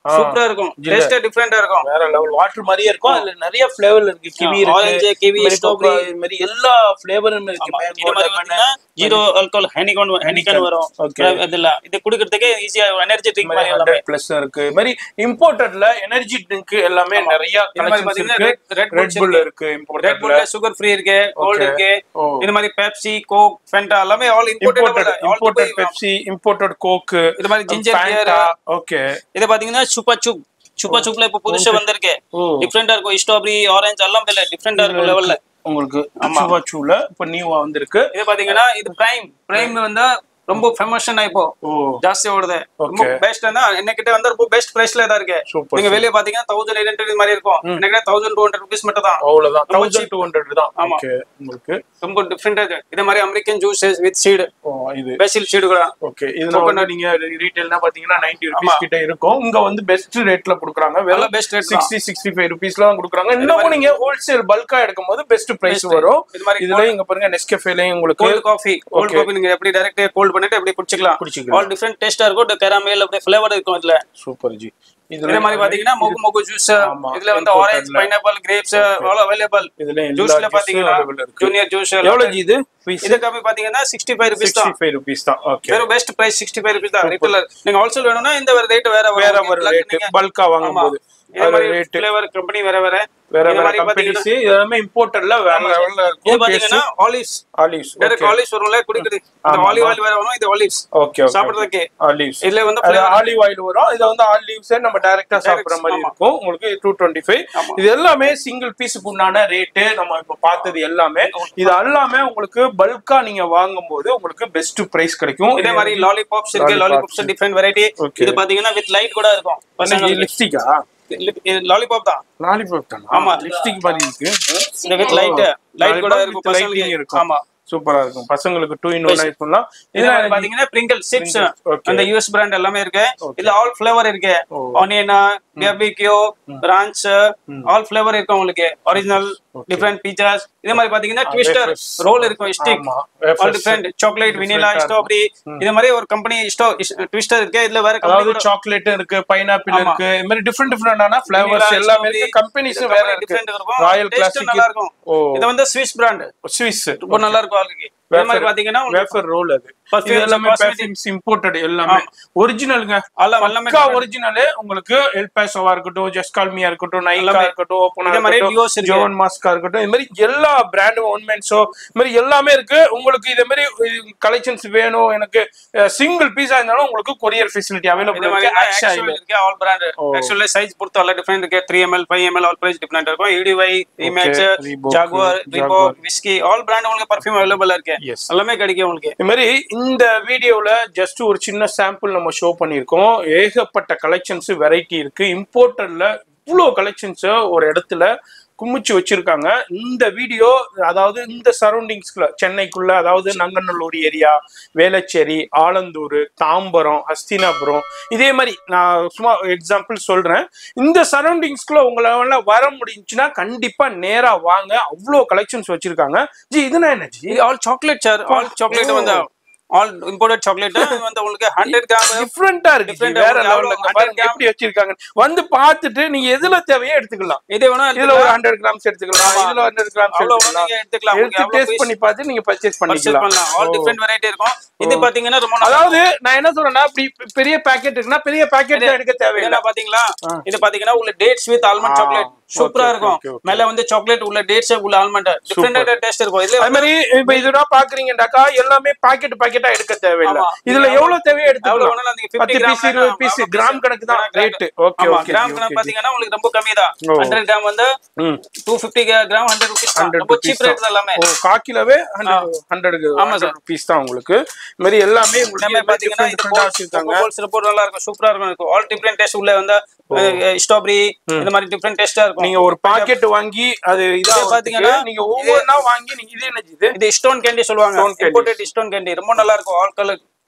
Speaker 2: சூப்பரா இருக்கும் டேஸ்டே டிஃபரெண்டா இருக்கும்
Speaker 1: வேற லெவல் வாட்டர் மாதிரியே இருக்கும் அதுல நிறைய ஃபிளேவர் இருக்கு கிவி
Speaker 2: orange,
Speaker 1: இருக்கு
Speaker 2: kiwi,
Speaker 1: இது மாதிரி
Speaker 2: strawberry.
Speaker 1: cocoa, இது மாதிரி எல்லா ஃபிளேவரும் இருக்கு
Speaker 2: இது
Speaker 1: mango,
Speaker 2: மாதிரி
Speaker 1: lemon.
Speaker 2: பாத்தீங்கன்னா ஜீரோ ஆல்கோல் ஹெனிகான் ஹெனிகான் வரும்
Speaker 1: Okay.
Speaker 2: இதெல்லாம் இது குடிக்கிறதுக்கே ஈஸியா எனர்ஜி ட்ரிங்க் மாதிரி எல்லாமே
Speaker 1: ஹண்ட்ரட் பிளஸ் இருக்கு இது மாதிரி இம்போர்ட்டட்ல எனர்ஜி ட்ரிங்க் எல்லாமே நிறைய
Speaker 2: இது மாதிரி
Speaker 1: கலெக்ஷன்ஸ்
Speaker 2: பாத்தீங்கன்னா
Speaker 1: இருக்கு
Speaker 2: Red- Red
Speaker 1: red
Speaker 2: Bull
Speaker 1: bull இருக்கு
Speaker 2: ரெட்
Speaker 1: இம்போர்ட்டட்ல
Speaker 2: புல்ல சுகர் ஃப்ரீ இருக்கு கோல்ட்
Speaker 1: Okay.
Speaker 2: இருக்கு
Speaker 1: ஓ.
Speaker 2: இது மாதிரி பெப்சி கோக் ஃபென்டா எல்லாமே all
Speaker 1: imported
Speaker 2: imported
Speaker 1: imported Pepsi imported Coke
Speaker 2: இது மாதிரி ginger beer.
Speaker 1: ஓகே
Speaker 2: இது பாத்தீங்கன்னா சுப்பா சுப் சுப்பா சுப்ல இப்ப புதுசா வந்திருக்கு
Speaker 1: ஓ.
Speaker 2: டிஃபரெண்டா இருக்கும் ஸ்ட்ராபெரி ஆரஞ்சு எல்லாம் இல்ல டிஃபரெண்டா இருக்கும் லெவல்ல
Speaker 1: உங்களுக்கு சுவா சூல இப்ப நியூவா வந்திருக்கு
Speaker 2: இது பாத்தீங்கன்னா இது பிரைம் பிரைம் வந்து ரொம்ப ஃபேமஸ் இப்போ
Speaker 1: ஓ
Speaker 2: ஜாஸ்தி ஓடுது ரொம்ப
Speaker 1: Okay.
Speaker 2: பெஸ்ட் என்ன கிட்ட வந்து ரொம்ப பெஸ்ட் பிரைஸ்ல தான் இருக்கு
Speaker 1: Super,
Speaker 2: நீங்க வெளிய பாத்தீங்கன்னா தௌசண்ட் எயிட் ஹண்ட்ரட் மாதிரி இருக்கும் எனக்கு தௌசண்ட் டூ ஹண்ட்ரட் ருபீஸ் மட்டும் தான்
Speaker 1: அவ்வளவுதான்
Speaker 2: ரொம்ப
Speaker 1: தௌசண்ட் டூ ஹண்ட்ரட் தான்
Speaker 2: ஆமா.
Speaker 1: ஓகே உங்களுக்கு
Speaker 2: ரொம்ப டிஃபரெண்டா இருக்கு இதே மாதிரி American juices with seed
Speaker 1: oh இது
Speaker 2: பேசில் சீடு கூட
Speaker 1: ஓகே இதுல வந்து நீங்க ரீட்டைல்னா பாத்தீங்கன்னா 90 ருபீஸ் கிட்ட இருக்கும் இங்க வந்து பெஸ்ட் ரேட்ல குடுக்குறாங்க
Speaker 2: நல்ல
Speaker 1: வெறும்
Speaker 2: பெஸ்ட் ரேட்
Speaker 1: 60 65 ருபீஸ்ல தான் குடுக்குறாங்க இன்னமும் நீங்க ஹோல்சேல் பல்கா எடுக்கும்போது பெஸ்ட் பிரைஸ் வரும்
Speaker 2: இது மாதிரி
Speaker 1: இதுல இங்க பாருங்க நெஸ்கஃபேலயும் உங்களுக்கு
Speaker 2: கோல்ட் காஃபி கோல்ட் காஃபி நீங்க எப்படி டைரக்ட் கோல்ட் பண்ணிட்டு எப்படி குடிச்சிக்கலாம்
Speaker 1: குடிச்சுக்கலாம்.
Speaker 2: ஆல் டிஃபரெண்ட் டேஸ்டா இருக்கும் கேரமல் அப்படியே ஃபிளேவர் இருக்கும் இதுல
Speaker 1: சூப்பர் ஜி
Speaker 2: இதே மாதிரி பாத்தீங்கன்னா மொகு மொகு ஜூஸ்
Speaker 1: ஆமா.
Speaker 2: இதுல வந்து
Speaker 1: Imported
Speaker 2: ஆரஞ்சு
Speaker 1: ல.
Speaker 2: பைனாப்பிள் கிரேப்ஸ் ஆல் அவைலபிள்
Speaker 1: இதுல எல்லா
Speaker 2: ஜூஸ்ல
Speaker 1: juice
Speaker 2: பாத்தீங்கன்னா
Speaker 1: available இருக்கு.
Speaker 2: ஜூனியர் ஜூஸ்
Speaker 1: எவ்வளவு ஜி இது பீஸ்
Speaker 2: இது கம்மி பாத்தீங்கன்னா சிக்ஸ்டி ஃபைவ் ருபீஸ் தான்
Speaker 1: 65 ருபீஸ் தான் ஓகே
Speaker 2: வெறும் best price sixty five rupees தான் ரீட்டைலர் நீங்க ஹோல்சேல் வேணும்னா இந்த ரேட் வேற வரும்.
Speaker 1: வேற ஒரு
Speaker 2: இதுல
Speaker 1: ரேட்
Speaker 2: நீங்க-
Speaker 1: பல்கா வாங்கும்போது
Speaker 2: இதே
Speaker 1: அது
Speaker 2: மாதிரி
Speaker 1: ரேட்
Speaker 2: ஃபிளேவர் கம்பெனி வேற வேற
Speaker 1: வேற
Speaker 2: இது
Speaker 1: வேற
Speaker 2: மாதிரி பாத்தீங்கன்னா
Speaker 1: கம்பெனிஸ் எல்லாமே இம்போர்ட்டட்ல வேற லெவல்ல
Speaker 2: இது
Speaker 1: இருக்கும்
Speaker 2: பாத்தீங்கன்னா ஆலிவ்ஸ்
Speaker 1: ஆலிவ்ஸ்
Speaker 2: டைரக்ட் ஆலிவ்ஸ் வரும்ல குடிக்குது இந்த
Speaker 1: ஆமா,
Speaker 2: ஆலிவ் ஆயில் வேற வரும் இது ஆலிவ்ஸ்
Speaker 1: ஓகே ஓகே
Speaker 2: சாப்பிடுறதுக்கு
Speaker 1: ஆலிவ்ஸ்
Speaker 2: இதுல வந்து
Speaker 1: அது
Speaker 2: flavor-
Speaker 1: ஆலிவ் ஆயில் வரும் இது வந்து ஆலிவ்ஸ் நம்ம டைரக்டா சாப்பிடுற மாதிரி
Speaker 2: ஆமா.
Speaker 1: இருக்கும் உங்களுக்கு டூ டுவெண்ட்டி ஃபைவ்
Speaker 2: ஆமா.
Speaker 1: இது எல்லாமே சிங்கிள் பீஸுக்கு உண்டான ரேட்டு நம்ம இப்ப பார்த்தது எல்லாமே இது எல்லாமே உங்களுக்கு பல்கா நீங்க வாங்கும்போது உங்களுக்கு பெஸ்ட் பிரைஸ் கிடைக்கும்
Speaker 2: இதே மாதிரி லாலிபாப்ஸ் இருக்கு
Speaker 1: Lollipops.
Speaker 2: Lollipops different variety
Speaker 1: Okay.
Speaker 2: இது பாத்தீங்கன்னா வித் லைட் கூட இருக்கும் பசங்க
Speaker 1: லிப்ஸ்டிக்கா
Speaker 2: லாலிபாப் தான்
Speaker 1: லாலிபாப் தானா
Speaker 2: ஆமா.
Speaker 1: லிப்ஸ்டிக் மாதிரி இருக்கு
Speaker 2: இந்த வித் லைட் லைட் கூட
Speaker 1: Lollipop
Speaker 2: இருக்கும்
Speaker 1: with lighting
Speaker 2: பசங்களுக்கு
Speaker 1: இருக்கும்
Speaker 2: ஆமா
Speaker 1: சூப்பரா இருக்கும் பசங்களுக்கு டூ இன் ஒன் யூஸ் பண்ணலாம்
Speaker 2: இது மாதிரி பாத்தீங்கன்னா பிரிங்கிள் சிப்ஸ்
Speaker 1: Okay.
Speaker 2: அந்த யூஎஸ் பிராண்ட் எல்லாமே இருக்கு இதுல ஆல் ஃபிளேவர் இருக்கு
Speaker 1: Oh.
Speaker 2: Onion barbecue French all flavour இருக்கும் உங்களுக்கு ஒரிஜினல் டிஃபரெண்ட் பீச்சர்ஸ் இதே மாதிரி பாத்தீங்கன்னா ட்விஸ்டர்
Speaker 1: wafers.
Speaker 2: ரோல் இருக்கும் ஸ்டிக்
Speaker 1: ஆமா,
Speaker 2: all
Speaker 1: wafers.
Speaker 2: Different chocolate vanilla
Speaker 1: Different-ஆ
Speaker 2: ஸ்ட்ராபெரி இது மாதிரி ஒரு கம்பெனி ட்விஸ்டர் இருக்கு இதுல வேற
Speaker 1: அதாவது
Speaker 2: கம்பெனி
Speaker 1: சாக்லேட் இருக்கு பைனாப்பிள்
Speaker 2: ஆமா.
Speaker 1: இருக்கு இது மாதிரி டிஃப்ரெண்ட் டிஃப்ரெண்டான ஃபிளவர்ஸ்
Speaker 2: Vanilla,
Speaker 1: எல்லாமே
Speaker 2: strawberry,
Speaker 1: இருக்கு கம்பெனிஸும் வேற இருக்கு
Speaker 2: டிஃபரெண்ட் இருக்கும்
Speaker 1: ராயல்
Speaker 2: Taste
Speaker 1: கிளாசிக்
Speaker 2: நல்லா இருக்கும்
Speaker 1: ஓ
Speaker 2: இது வந்து ஸ்விஸ் பிராண்ட்
Speaker 1: ஸ்விஸ்
Speaker 2: ரொம்ப நல்லா இருக்கும் ஆளுக்கு இதே மாதிரி பாத்தீங்கன்னா உங்களுக்கு
Speaker 1: வேஃபர் ரோல் அது
Speaker 2: Perfumes,
Speaker 1: இது எல்லாமே
Speaker 2: cosmetics.
Speaker 1: பெர்ஃபியூம்ஸ் இம்போர்ட்டட் எல்லாமே ஒரிஜினலுங்க
Speaker 2: எல்லாம் எல்லாமே
Speaker 1: பக்கா ஒரிஜினலே உங்களுக்கு எல் பாசோவா இருக்கட்டும் ஜஸ்கால்மியா இருக்கட்டும் நைகா
Speaker 2: எல்லாமே.
Speaker 1: இருக்கட்டும் ஓப்பனா
Speaker 2: இதே மாதிரி
Speaker 1: இருக்கட்டும்
Speaker 2: Dios இருக்கு.
Speaker 1: ஜோவன் மாஸ்கா இருக்கட்டும் இது மாதிரி எல்லா பிராண்டும் ஒன்மென்ஸோ இது மாதிரி எல்லாமே இருக்கு உங்களுக்கு இதே மாதிரி கலெக்ஷன்ஸ் வேணும் எனக்கு சிங்கிள் பீஸா இருந்தாலும் உங்களுக்கு கொரியர் ஃபெசிலிட்டி அவைலபிள்
Speaker 2: இதே மாதிரி
Speaker 1: இருக்கு
Speaker 2: Actual
Speaker 1: ஆக்சுவலி
Speaker 2: இருக்கு ஆல் பிராண்ட் ஆக்சுவலி சைஸ் பொறுத்து எல்லாம் டிஃபரெண்ட் இருக்கு three ML five ML all price different இருக்கும் இடிவை image
Speaker 1: Reebok,
Speaker 2: Jaguar
Speaker 1: Jaguar.
Speaker 2: Reebok whisky all brand உங்களுக்கு பர்ஃபியூம் அவைலபிள் இருக்கு
Speaker 1: Yes.
Speaker 2: எல்லாமே கிடைக்கும் உங்களுக்கு
Speaker 1: இது மாதிரி இந்த வீடியோல ஜஸ்ட் ஒரு சின்ன சாம்பிள் நம்ம ஷோ பண்ணியிருக்கோம் ஏகப்பட்ட கலெக்ஷன்ஸ் வெரைட்டி இருக்கு இம்போர்ட்டர்ல இவ்வளோ கலெக்ஷன்ஸ் ஒரு இடத்துல குமிச்சு வச்சிருக்காங்க இந்த வீடியோ அதாவது இந்த சரௌண்டிங்ஸ்குள்ள சென்னைக்குள்ள அதாவது நங்கநல்லூர் ஏரியா வேளச்சேரி ஆலந்தூர் தாம்பரம் ஹஸ்தினாபுரம் இதே மாதிரி நான் சும்மா எக்ஸாம்பிள் சொல்றேன் இந்த சரௌண்டிங்ஸ்குள்ள உங்களால வர முடிஞ்சுன்னா கண்டிப்பா நேரா வாங்க அவ்வளோ கலெக்ஷன்ஸ் வச்சிருக்காங்க ஜி இதுனா என்ன ஜி
Speaker 2: இது all chocolate sir all chocolate வந்து ஆல் இம்போர்ட்டட் சாக்லேட் வந்து உங்களுக்கு ஹண்ட்ரட் கிராம்
Speaker 1: டிஃப்ரெண்டா இருக்கு
Speaker 2: Different
Speaker 1: வேற
Speaker 2: ஆ
Speaker 1: லெவல்ல
Speaker 2: எவ்வளவு
Speaker 1: பாருங்க
Speaker 2: 100
Speaker 1: எப்படி வச்சிருக்காங்க வந்து பார்த்துட்டு நீங்க எதுல தேவையோ எடுத்துக்கலாம்
Speaker 2: இது வேணா
Speaker 1: இதுல ஒரு ஹண்ட்ரட் கிராம்ஸ் எடுத்துக்கலாம்
Speaker 2: ஆமா.
Speaker 1: இதுல ஹண்ட்ரட் கிராம்ஸ்
Speaker 2: அவ்வளவு
Speaker 1: எடுத்துக்கலாம்
Speaker 2: நீங்க எடுத்துக்கலாம் உங்களுக்கு
Speaker 1: எடுத்து
Speaker 2: எவ்வளவு
Speaker 1: டேஸ்ட்
Speaker 2: piece
Speaker 1: பண்ணி பார்த்து நீங்க பர்ச்சேஸ்
Speaker 2: purchase
Speaker 1: பண்ணிக்கலாம்
Speaker 2: பண்ணலாம் ஆல்
Speaker 1: ஓ.
Speaker 2: டிஃபரெண்ட் வெரைட்டி இருக்கும் இது பாத்தீங்கன்னா ரொம்ப நல்லா
Speaker 1: அதாவது நான் என்ன சொல்றேன்னா இப்படி பெரிய பாக்கெட் இருக்குன்னா பெரிய பாக்கெட் தான் எடுக்க தேவையில்லை
Speaker 2: என்ன பாத்தீங்களா இது பாத்தீங்கன்னா உள்ள டேட்ஸ் வித் ஆல்மண்ட்
Speaker 1: ஆ,
Speaker 2: சாக்லேட் சூப்பரா
Speaker 1: okay,
Speaker 2: இருக்கும்
Speaker 1: okay, okay.
Speaker 2: மேல வந்து சாக்லேட் உள்ள டேட்ஸ் உள்ள ஆல்மண்ட் டிஃபரெண்ட் டேஸ்ட் இருக்கும் இதுல
Speaker 1: அது மாதிரி இப்ப இதுதான் பாக்குறீங்கன்னாக்கா எல்லாமே பாக்கெட் பாக்கெட்டா எடுக்க தேவையில்லை
Speaker 2: ஆமா.
Speaker 1: இதுல எவ்வளவு தேவையோ
Speaker 2: எவ்வளவு
Speaker 1: எடுத்துக்கலாம்
Speaker 2: வேணாலும் நீங்க 50
Speaker 1: பத்து
Speaker 2: கிராம்
Speaker 1: பீஸ் இருபது பீஸ் கிராம் கணக்கு தான் ரேட் ஓகே
Speaker 2: ஆமா
Speaker 1: ஓகே
Speaker 2: கிராம் கணக்கு பாத்தீங்கன்னா உங்களுக்கு ரொம்ப கம்மி தான்
Speaker 1: ஓ.
Speaker 2: 100 கிராம் வந்து
Speaker 1: ம்
Speaker 2: 250 கிராம் 100 rupees தான்
Speaker 1: 100
Speaker 2: ரொம்ப
Speaker 1: rupees
Speaker 2: சீப் ரேட் தான் எல்லாமே
Speaker 1: ஓ காக்கிலவே ஹண்ட்ரட்
Speaker 2: ஆமா sir.
Speaker 1: ருபீஸ் தான் உங்களுக்கு இது மாதிரி எல்லாமே
Speaker 2: எல்லாமே
Speaker 1: உங்களுக்கு
Speaker 2: பாத்தீங்கன்னா இந்த
Speaker 1: டிஃபரெண்டா வச்சிருக்காங்க
Speaker 2: போல்ஸ் ரிப்போர்ட் நல்லா இருக்கும் சூப்பரா இருக்கும் ஆல் டிஃபரெண்ட் டேஸ்ட் உள்ள வந்து ஸ்ட்ராபெரி இந்த மாதிரி டிஃபரெண்ட் டேஸ்டா இருக்கும்
Speaker 1: நீங்க ஒரு பாக்கெட் வாங்கி அது இதா
Speaker 2: இது பாத்தீங்கன்னா,
Speaker 1: பாத்தீங்கன்னா நீங்க ஒவ்வொன்றா வாங்கி நீங்க இது என்ன இது
Speaker 2: இது ஸ்டோன் கேண்டி சொல்லுவாங்க
Speaker 1: Stone candy.
Speaker 2: Imported stone candy ரொம்ப நல்லா இருக்கும் ஆல் கலர்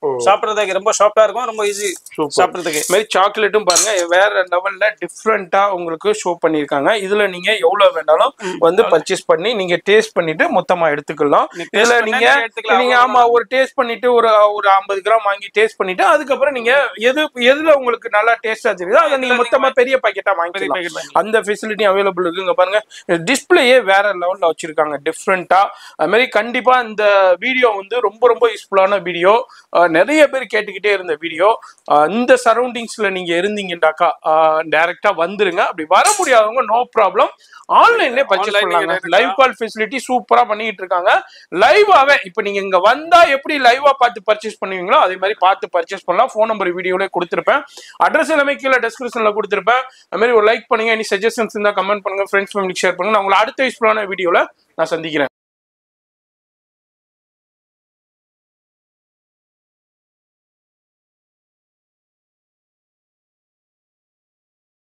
Speaker 2: சாப்பிடுறதுக்கு ரொம்ப சாஃப்டா இருக்கும் ரொம்ப ஈஸி
Speaker 1: Super.
Speaker 2: சாப்பிடுறதுக்கு
Speaker 1: இது மாதிரி சாக்லேட்டும் பாருங்க வேற லெவல்ல டிஃப்ரெண்டா உங்களுக்கு ஷோ பண்ணிருக்காங்க இதுல நீங்க எவ்வளவு வேணாலும் வந்து பர்ச்சேஸ் பண்ணி நீங்க டேஸ்ட் பண்ணிட்டு மொத்தமா எடுத்துக்கலாம்
Speaker 2: நீங்க taste
Speaker 1: இதுல
Speaker 2: பண்ணா
Speaker 1: நீங்க
Speaker 2: நீங்க எடுத்துக்கலாம்.
Speaker 1: நீங்க ஆமா ஒரு டேஸ்ட் பண்ணிட்டு ஒரு ஒரு ஐம்பது கிராம் வாங்கி டேஸ்ட் பண்ணிட்டு அதுக்கப்புறம் நீங்க எது எதுல உங்களுக்கு நல்லா டேஸ்டா தெரியுதோ அதை நீங்க மொத்தமா பெரிய பாக்கெட்டா வாங்கிக்கலாம்
Speaker 2: packet வாங்கிக்கலாம்.
Speaker 1: அந்த ஃபெசிலிட்டி அவைலபிள் இருக்குங்க பாருங்க டிஸ்பிளேயே வேற லெவல்ல வச்சிருக்காங்க டிஃப்ரெண்டா அது மாதிரி கண்டிப்பா இந்த வீடியோ வந்து ரொம்ப ரொம்ப யூஸ்ஃபுல்லான வீடியோ நிறைய பேர் கேட்டுக்கிட்டே இருந்த வீடியோ இந்த சரௌண்டிங்ஸ்ல நீங்க இருந்தீங்கன்னாக்கா டைரக்டா வந்துருங்க அப்படி வர முடியாதவங்க நோ ப்ராப்ளம் ஆன்லைன்லயே பர்ச்சேஸ்
Speaker 2: Online நீங்க
Speaker 1: பண்ணலாங்க
Speaker 2: direct ஆ-
Speaker 1: லைவ் கால் ஃபெசிலிட்டி சூப்பரா பண்ணிட்டு இருக்காங்க லைவாவே இப்போ நீங்க இங்க வந்தா எப்படி லைவா பார்த்து பர்ச்சேஸ் பண்ணுவீங்களோ அதே மாதிரி பார்த்து பர்ச்சேஸ் பண்ணலாம் ஃபோன் நம்பர் வீடியோல கொடுத்துருப்பேன் அட்ரஸ் எல்லாமே கீழே டிஸ்கிரிப்ஷன்ல கொடுத்துருப்பேன் அது மாதிரி ஒரு லைக் பண்ணுங்க எனி சஜஷன்ஸ் இருந்தா கமெண்ட் பண்ணுங்க ஃப்ரெண்ட்ஸ் ஃபேமிலி ஷேர் பண்ணுங்க நான் உங்களை அடுத்த யூஸ்ஃபுல்லான வீடியோல நான் சந்திக்கிறேன்